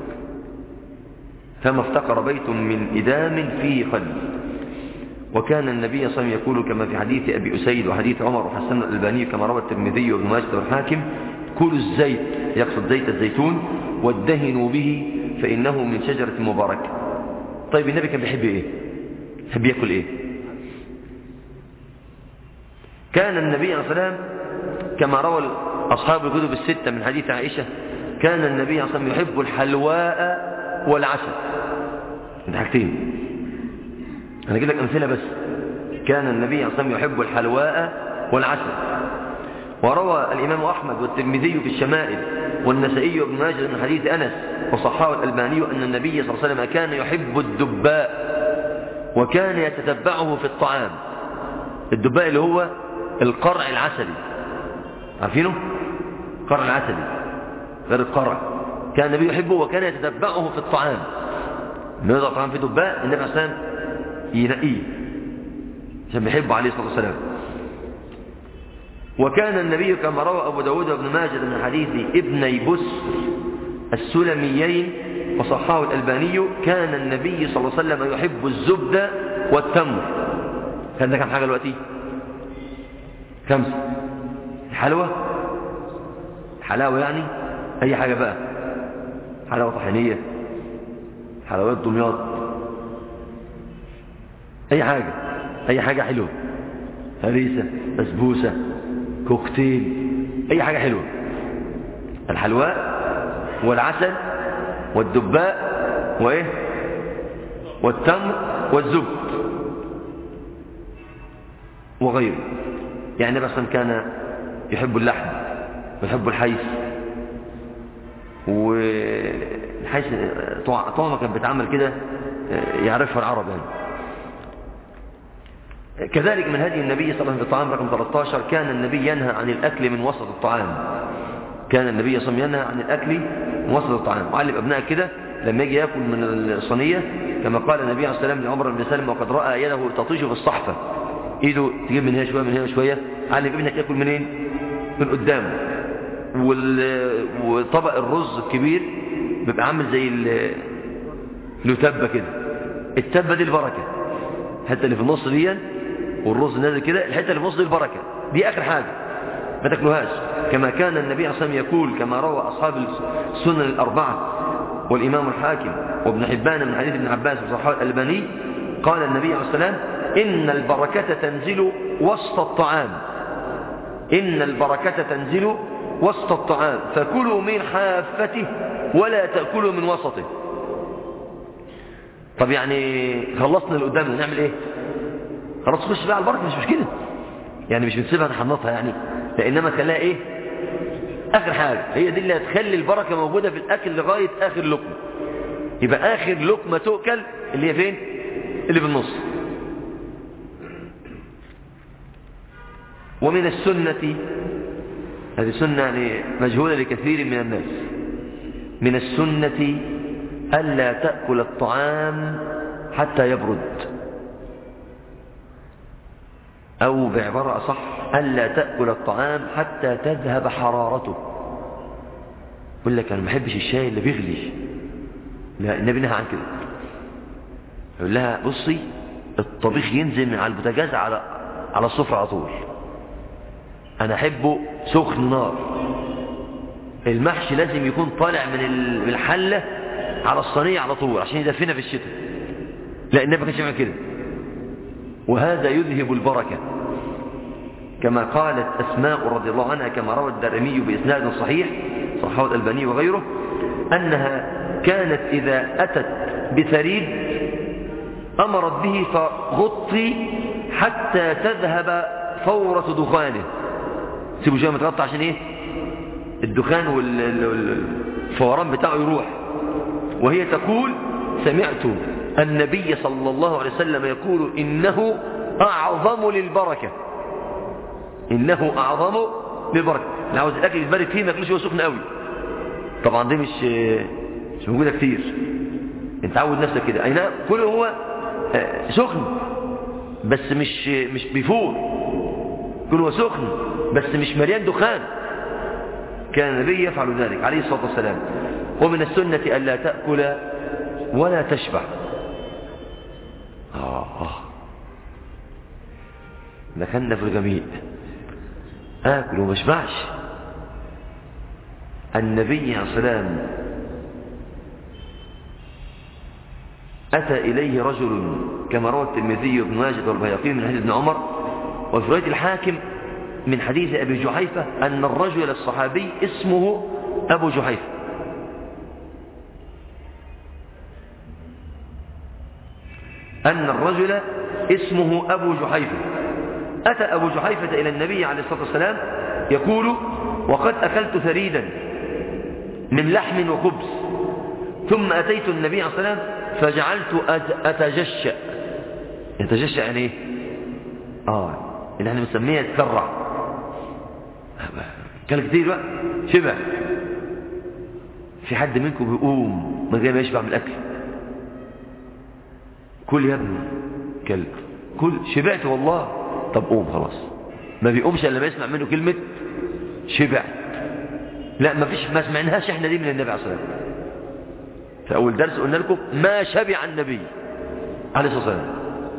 فما افتقر بيت من إدام فيه خل وكان النبي صلى الله عليه وسلم يقول كما في حديث أبي أسيد وحديث عمر وحسن الألباني كما روى الترمذي وابن ماجه والحاكم كلوا الزيت يقصد زيت الزيتون وادهنوا به فإنه من شجرة مباركة طيب النبي كان بيحب ايه يحب ياكل ايه كان النبي عليه الصلاة والسلام كما روى أصحاب الكتب الستة من حديث عائشة كان النبي عليه الصلاة والسلام يحب الحلواء والعسل ده حاجتين أنا أجيب لك أمثلة بس كان النبي عليه الصلاة والسلام يحب الحلواء والعسل وروى الإمام أحمد والترمذي في الشمائل والنسائي وابن ماجه من حديث أنس وصححه الألباني أن النبي صلى الله عليه وسلم كان يحب الدباء وكان يتتبعه في الطعام الدباء اللي هو القرع العسلي عارفينه قرع العسلي غير القرع كان النبي يحبه وكان يتتبعه في الطعام لما يضع طعام في دباء النبي عليه الصلاة والسلام ينقيه عشان بيحبه عليه الصلاة والسلام وكان النبي كما روى أبو داود وابن ماجد من حديث ابني بسر السلميين وصححه الألباني كان النبي صلى الله عليه وسلم يحب الزبد والتمر كان ده كم حاجة دلوقتي خمسة الحلوى حلاوة يعني أي حاجة بقى حلاوة طحينية حلويات دمياط أي حاجة أي حاجة حلوة هريسة بسبوسة كوكتيل أي حاجة حلوة الحلواء والعسل والدباء وإيه والتمر والزبد وغيره يعني مثلا كان يحب اللحم ويحب الحيث والحيث طعمة كانت بتعمل كده يعرفها العرب يعني كذلك من هدي النبي صلى الله عليه وسلم في الطعام رقم 13 كان النبي ينهى عن الأكل من وسط الطعام كان النبي صلى الله عليه وسلم ينهى عن الأكل من وسط الطعام وعلم أبنائك كده لما يجي يأكل من الصينية كما قال النبي عليه الصلاة والسلام لعمر بن سلم وقد رأى يده تطيش في الصحفة ايده تجيب من هنا شوية من هنا شوية علم ابنك يأكل منين من قدامه وطبق الرز الكبير بيبقى عامل زي له تبة كده التبة دي البركة الحته اللي في النص دي والرز نازل كده الحته اللي في النص دي البركة دي آخر حاجة ما تاكلوهاش كما كان النبي صلى الله عليه وسلم يقول كما روى أصحاب السنن الأربعة والإمام الحاكم وابن حبان من حديث ابن عباس وصحابه الألباني قال النبي عليه الصلاة والسلام إن البركة تنزل وسط الطعام إن البركة تنزل وسط الطعام فكلوا من حافته ولا تأكلوا من وسطه طب يعني خلصنا اللي قدامنا نعمل ايه خلاص خش بقى على البركة مش مشكلة يعني مش بنسيبها نحنطها يعني لإنما خلاها ايه آخر حاجة هي دي اللي هتخلي البركة موجودة في الأكل لغاية آخر لقمة يبقى آخر لقمة تؤكل اللي هي فين اللي في النص ومن السنة هذه سنة يعني مجهولة لكثير من الناس من السنة ألا تأكل الطعام حتى يبرد أو بعبارة أصح ألا تأكل الطعام حتى تذهب حرارته يقول لك أنا ما بحبش الشاي اللي بيغلي لا النبي نهى عن كده يقول لها بصي الطبيخ ينزل من على البوتاجاز على على السفرة على طول أنا أحبه سخن نار المحشي لازم يكون طالع من الحلة على الصينية على طول عشان يدفنها في الشتاء لا النبي ما كانش يعمل كده وهذا يذهب البركة كما قالت أسماء رضي الله عنها كما روى الدرمي بإسناد صحيح صححه الألباني وغيره أنها كانت إذا أتت بثريد أمرت به فغطي حتى تذهب فورة دخانه سيبوا شوية متغطى عشان إيه الدخان والفوران بتاعه يروح وهي تقول سمعت النبي صلى الله عليه وسلم يقول إنه أعظم للبركة إنه أعظم للبركة اللي عاوز الأكل يتبارك فيه ما ياكلوش هو سخن قوي طبعا دي مش مش موجودة كتير انت عود نفسك كده أي نعم كله هو سخن بس مش مش بيفور كله هو سخن بس مش مليان دخان كان النبي يفعل ذلك عليه الصلاة والسلام ومن السنة ألا تأكل ولا تشبع آه آه دخلنا في الجميع آكل وما اشبعش النبي عليه السلام أتى إليه رجل كما روى الترمذي وابن ماجه والبياقي من حديث ابن عمر وفي رواية الحاكم من حديث أبي جحيفة أن الرجل الصحابي اسمه أبو جحيفة أن الرجل اسمه أبو جحيفة أتى أبو جحيفة إلى النبي عليه الصلاة والسلام يقول وقد أكلت ثريدا من لحم وخبز ثم أتيت النبي عليه الصلاة والسلام فجعلت أتجشأ يتجشأ يعني إيه؟ آه اللي احنا بنسميها يتسرع كان كتير بقى شبع في حد منكم بيقوم من غير ما يشبع من الأكل كل يا ابني كلب كل شبعت والله طب قوم خلاص ما بيقومش الا لما يسمع منه كلمة شبعت لا ما فيش ما سمعناهاش احنا دي من النبي عليه الصلاة والسلام في أول درس قلنا لكم ما شبع النبي عليه الصلاة والسلام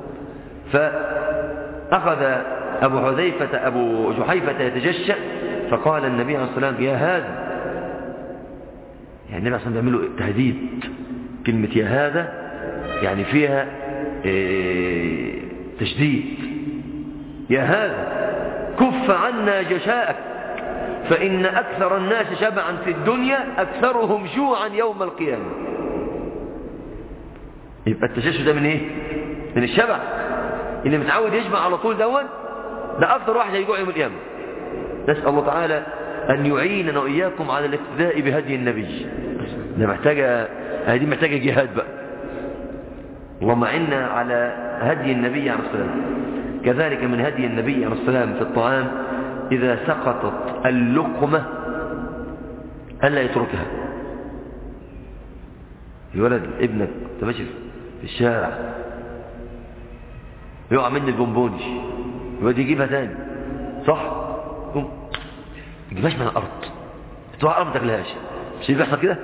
فأخذ أبو حذيفة أبو جحيفة يتجشأ فقال النبي عليه الصلاة والسلام يا هذا يعني النبي عليه الصلاة والسلام بيعملوا تهديد كلمة يا هذا يعني فيها إيه تشديد يا هذا كف عنا جشاءك فإن أكثر الناس شبعا في الدنيا أكثرهم جوعا يوم القيامة يبقى التششع ده من ايه من الشبع اللي متعود يشبع على طول دون ده أكثر واحد هيجوع يوم القيامة نسأل الله تعالى أن يعيننا وإياكم على الاقتداء بهدي النبي ده محتاجة هذه محتاجة جهاد بقى اللهم عنا على هدي النبي عليه الصلاة والسلام كذلك من هدي النبي عليه الصلاة والسلام في الطعام إذا سقطت اللقمة ألا يتركها الولد ابنك انت ماشي في الشارع يقع مني البونبونش الواد يجيبها تاني صح قوم تجيبهاش من الارض تروح الارض ما تاكلهاش مش بيحصل كده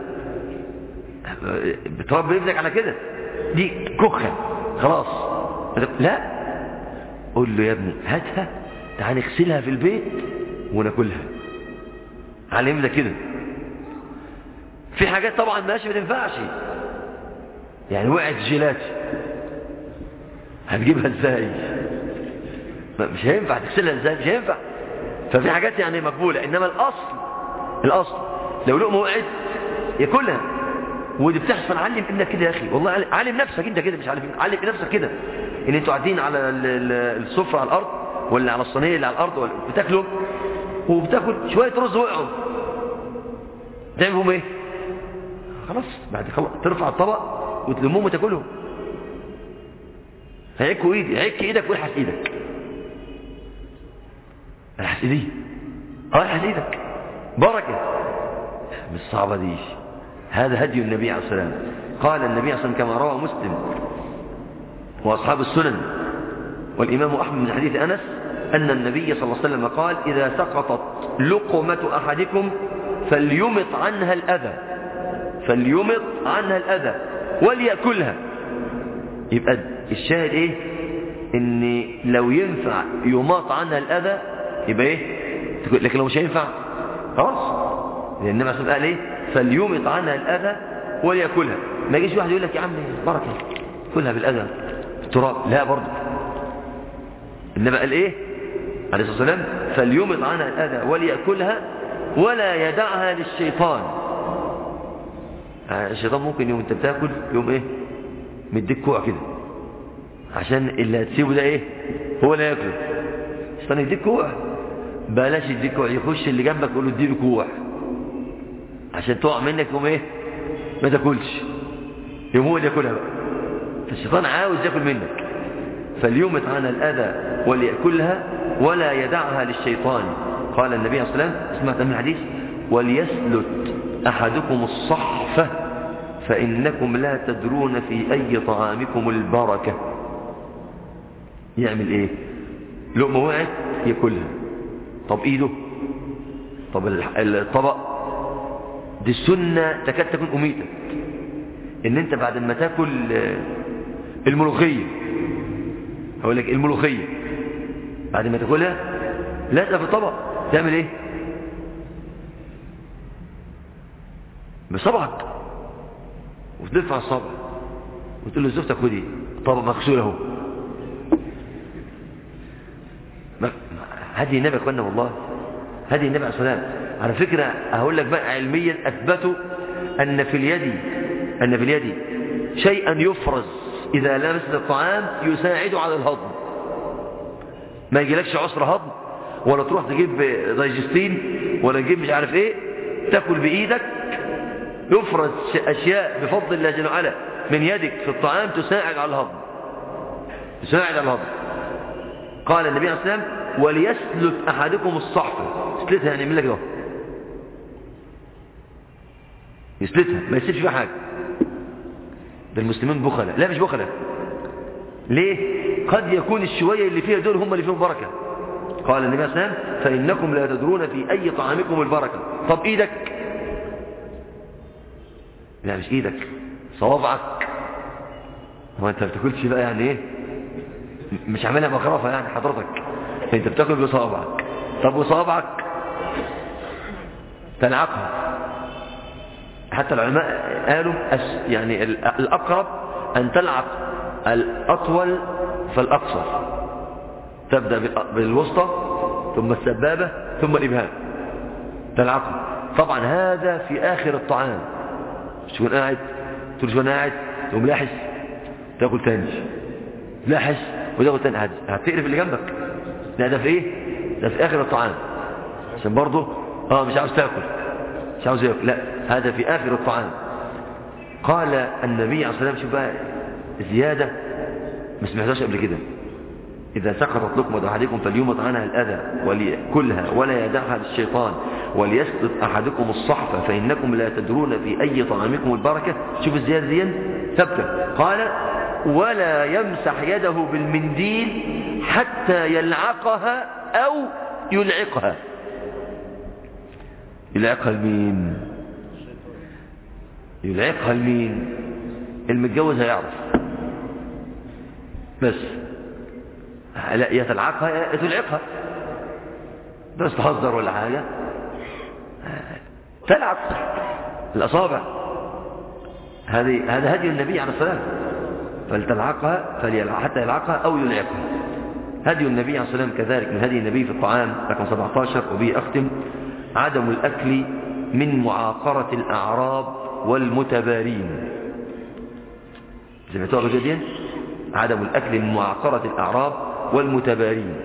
بتربي ابنك على كده دي كخه خلاص لا قول له يا ابني هاتها تعال نغسلها في البيت وناكلها علمنا كده في حاجات طبعا ماشي ما تنفعش يعني وقعت جيلاتي هتجيبها ازاي مش هينفع تغسلها ازاي مش هينفع ففي حاجات يعني مقبولة إنما الأصل الأصل لو لقمة وقعت ياكلها ودي بتحصل علم ابنك كده يا أخي والله علم نفسك أنت كده مش علم علم نفسك كده إن أنتوا قاعدين على السفرة على الأرض ولا على الصينية اللي على الأرض ولا بتاكلوا وبتاكل شوية رز وقعوا تعملهم إيه خلاص بعد خلاص ترفع الطبق وتلمهم وتاكلهم هيعكوا ايدي هيعك ايدك ويلحس ايدك الحس ايدي اه الحس ايدك بركة مش صعبة دي هذا هدي النبي عليه الصلاة والسلام قال النبي عليه الصلاة والسلام كما روى مسلم وأصحاب السنن والإمام أحمد من حديث أنس أن النبي صلى الله عليه وسلم قال إذا سقطت لقمة أحدكم فليمط عنها الأذى فليمط عنها الأذى وليأكلها يبقى الشاهد إيه إن لو ينفع يماط عنها الأذى يبقى إيه لكن لو مش هينفع خلاص لأن النبي عليه قال إيه فليمط عنها الأذى وليأكلها ما يجيش واحد يقول لك يا عم بركة كلها بالأذى التراب لا برضه النبي قال إيه عليه الصلاة والسلام فليمط عنها الأذى وليأكلها ولا يدعها للشيطان الشيطان ممكن يوم انت بتاكل يوم ايه مديك كوع كده عشان اللي هتسيبه ده ايه هو اللي ياكله الشيطان يديك كوع بلاش يديك كوع يخش اللي جنبك يقول له اديله كوع عشان تقع منك يوم ايه ما تاكلش يوم هو اللي ياكلها بقى فالشيطان عاوز ياكل منك فليمت عنها الاذى وليأكلها ولا يدعها للشيطان قال النبي صلى الله عليه وسلم سمعت من الحديث وليسلت أحدكم الصحفة فإنكم لا تدرون في أي طعامكم البركة يعمل إيه لقمة وقعت ياكلها طب إيده طب الطبق دي السنة تكاد تكون أميتك إن أنت بعد ما تاكل الملوخية هقول لك الملوخية بعد ما تاكلها لازقة في الطبق تعمل إيه بصبعك وتلف على الصبع وتقول له زوجتك خدي طبق مغسول اهو هدي النبي اخوانا والله هدي النبي عليه الصلاه على فكره هقول لك بقى علميا اثبتوا ان في اليد ان في اليد شيئا يفرز اذا لمست الطعام يساعد على الهضم ما يجيلكش عسر هضم ولا تروح تجيب دايجستين ولا تجيب مش عارف ايه تاكل بايدك يفرز أشياء بفضل الله جل وعلا من يدك في الطعام تساعد على الهضم تساعد على الهضم قال النبي عليه الصلاة والسلام وليسلت أحدكم الصحفة يسلتها يعني يعمل لك ده يسلتها ما يسيبش فيها حاجة ده المسلمين بخلة لا مش بخلة ليه قد يكون الشوية اللي فيها دول هم اللي فيهم بركة قال النبي عليه الصلاة والسلام فإنكم لا تدرون في أي طعامكم البركة طب إيدك لا مش ايدك صوابعك هو انت ما بتاكلش بقى يعني ايه مش عاملها مخرفه يعني حضرتك انت بتاكل بصوابعك طب وصوابعك تنعقها حتى العلماء قالوا يعني الاقرب ان تلعق الاطول فالاقصر تبدا بالوسطى ثم السبابه ثم الابهام تلعقها طبعا هذا في اخر الطعام مش تكون قاعد تقول شو انا قاعد تقوم لاحس تاكل تاني لاحس وتاكل تاني هتقرف اللي جنبك لا ده في ايه ده في اخر الطعام عشان برضه اه مش عاوز تاكل مش عاوز ياكل لا هذا في اخر الطعام قال النبي عليه الصلاه والسلام شوف بقى زياده ما سمعتهاش قبل كده إذا سقطت لقمة أحدكم فليمط عنها الأذى وليأكلها ولا يدعها للشيطان وليسقط أحدكم الصحفة فإنكم لا تدرون في أي طعامكم البركة شوف الزيادة دي ثابتة قال ولا يمسح يده بالمنديل حتى يلعقها أو يلعقها يلعقها لمين يلعقها لمين المتجوز هيعرف بس لا يا تلعقها يا تلعقها بس تهزر ولا حاجة تلعق الأصابع هذه هذا هدي النبي عليه الصلاة فلتلعقها فليلعق حتى يلعقها أو يلعقها هدي النبي عليه الصلاة والسلام كذلك من هدي النبي في الطعام رقم 17 وبه أختم عدم الأكل من معاقرة الأعراب والمتبارين سمعتوها بجديا عدم الأكل من معاقرة الأعراب والمتبارين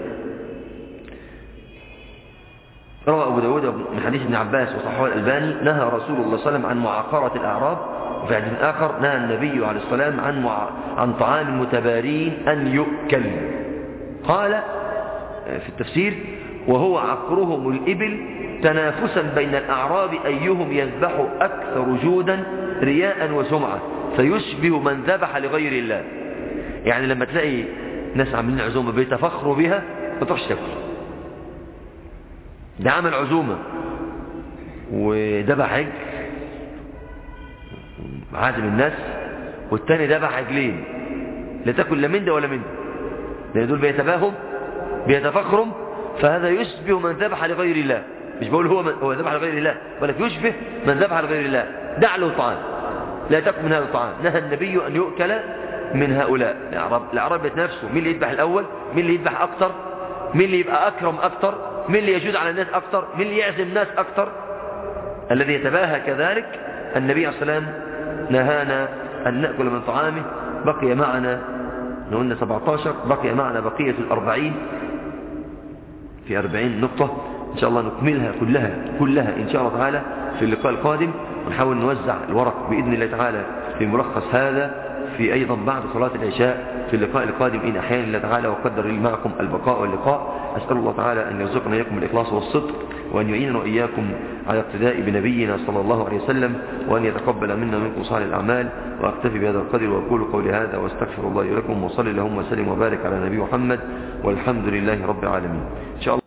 روى أبو داود من حديث ابن عباس وصحوه الألباني نهى رسول الله صلى الله عليه وسلم عن معاقرة الأعراب وفي حديث آخر نهى النبي عليه السلام عن مع... عن طعام المتبارين أن يؤكل قال في التفسير وهو عقرهم الإبل تنافسا بين الأعراب أيهم يذبح أكثر جودا رياء وسمعة فيشبه من ذبح لغير الله يعني لما تلاقي ناس عاملين عزومة بيتفخروا بها ما تروحش تاكل ده عمل عزومة وذبح عجل عازم الناس والتاني ذبح عجلين لا تاكل لا من ده ولا من ده لأن دول بيتباهم بيتفخرم فهذا يشبه من ذبح لغير الله مش بقول هو من هو ذبح لغير الله ولكن يشبه من ذبح لغير الله دع له طعام لا تأكل من هذا الطعام نهى النبي أن يؤكل من هؤلاء الأعراب الأعراب بيتنافسوا مين اللي يذبح الأول مين اللي يذبح أكثر مين اللي يبقى أكرم أكثر مين اللي يجود على الناس أكثر مين اللي يعزم الناس أكثر الذي يتباهى كذلك النبي عليه الصلاة والسلام نهانا أن نأكل من طعامه بقي معنا قلنا 17 بقي معنا بقية الأربعين في أربعين نقطة إن شاء الله نكملها كلها كلها إن شاء الله تعالى في اللقاء القادم ونحاول نوزع الورق بإذن الله تعالى في ملخص هذا في أيضا بعد صلاة العشاء في اللقاء القادم إن أحيان الله تعالى وقدر لي معكم البقاء واللقاء أسأل الله تعالى أن يرزقنا إياكم الإخلاص والصدق وأن يعيننا وإياكم على اقتداء بنبينا صلى الله عليه وسلم وأن يتقبل منا منكم صالح الأعمال وأكتفي بهذا القدر وأقول قولي هذا واستغفر الله لكم وصلي اللهم وسلم وبارك على نبي محمد والحمد لله رب العالمين إن شاء الله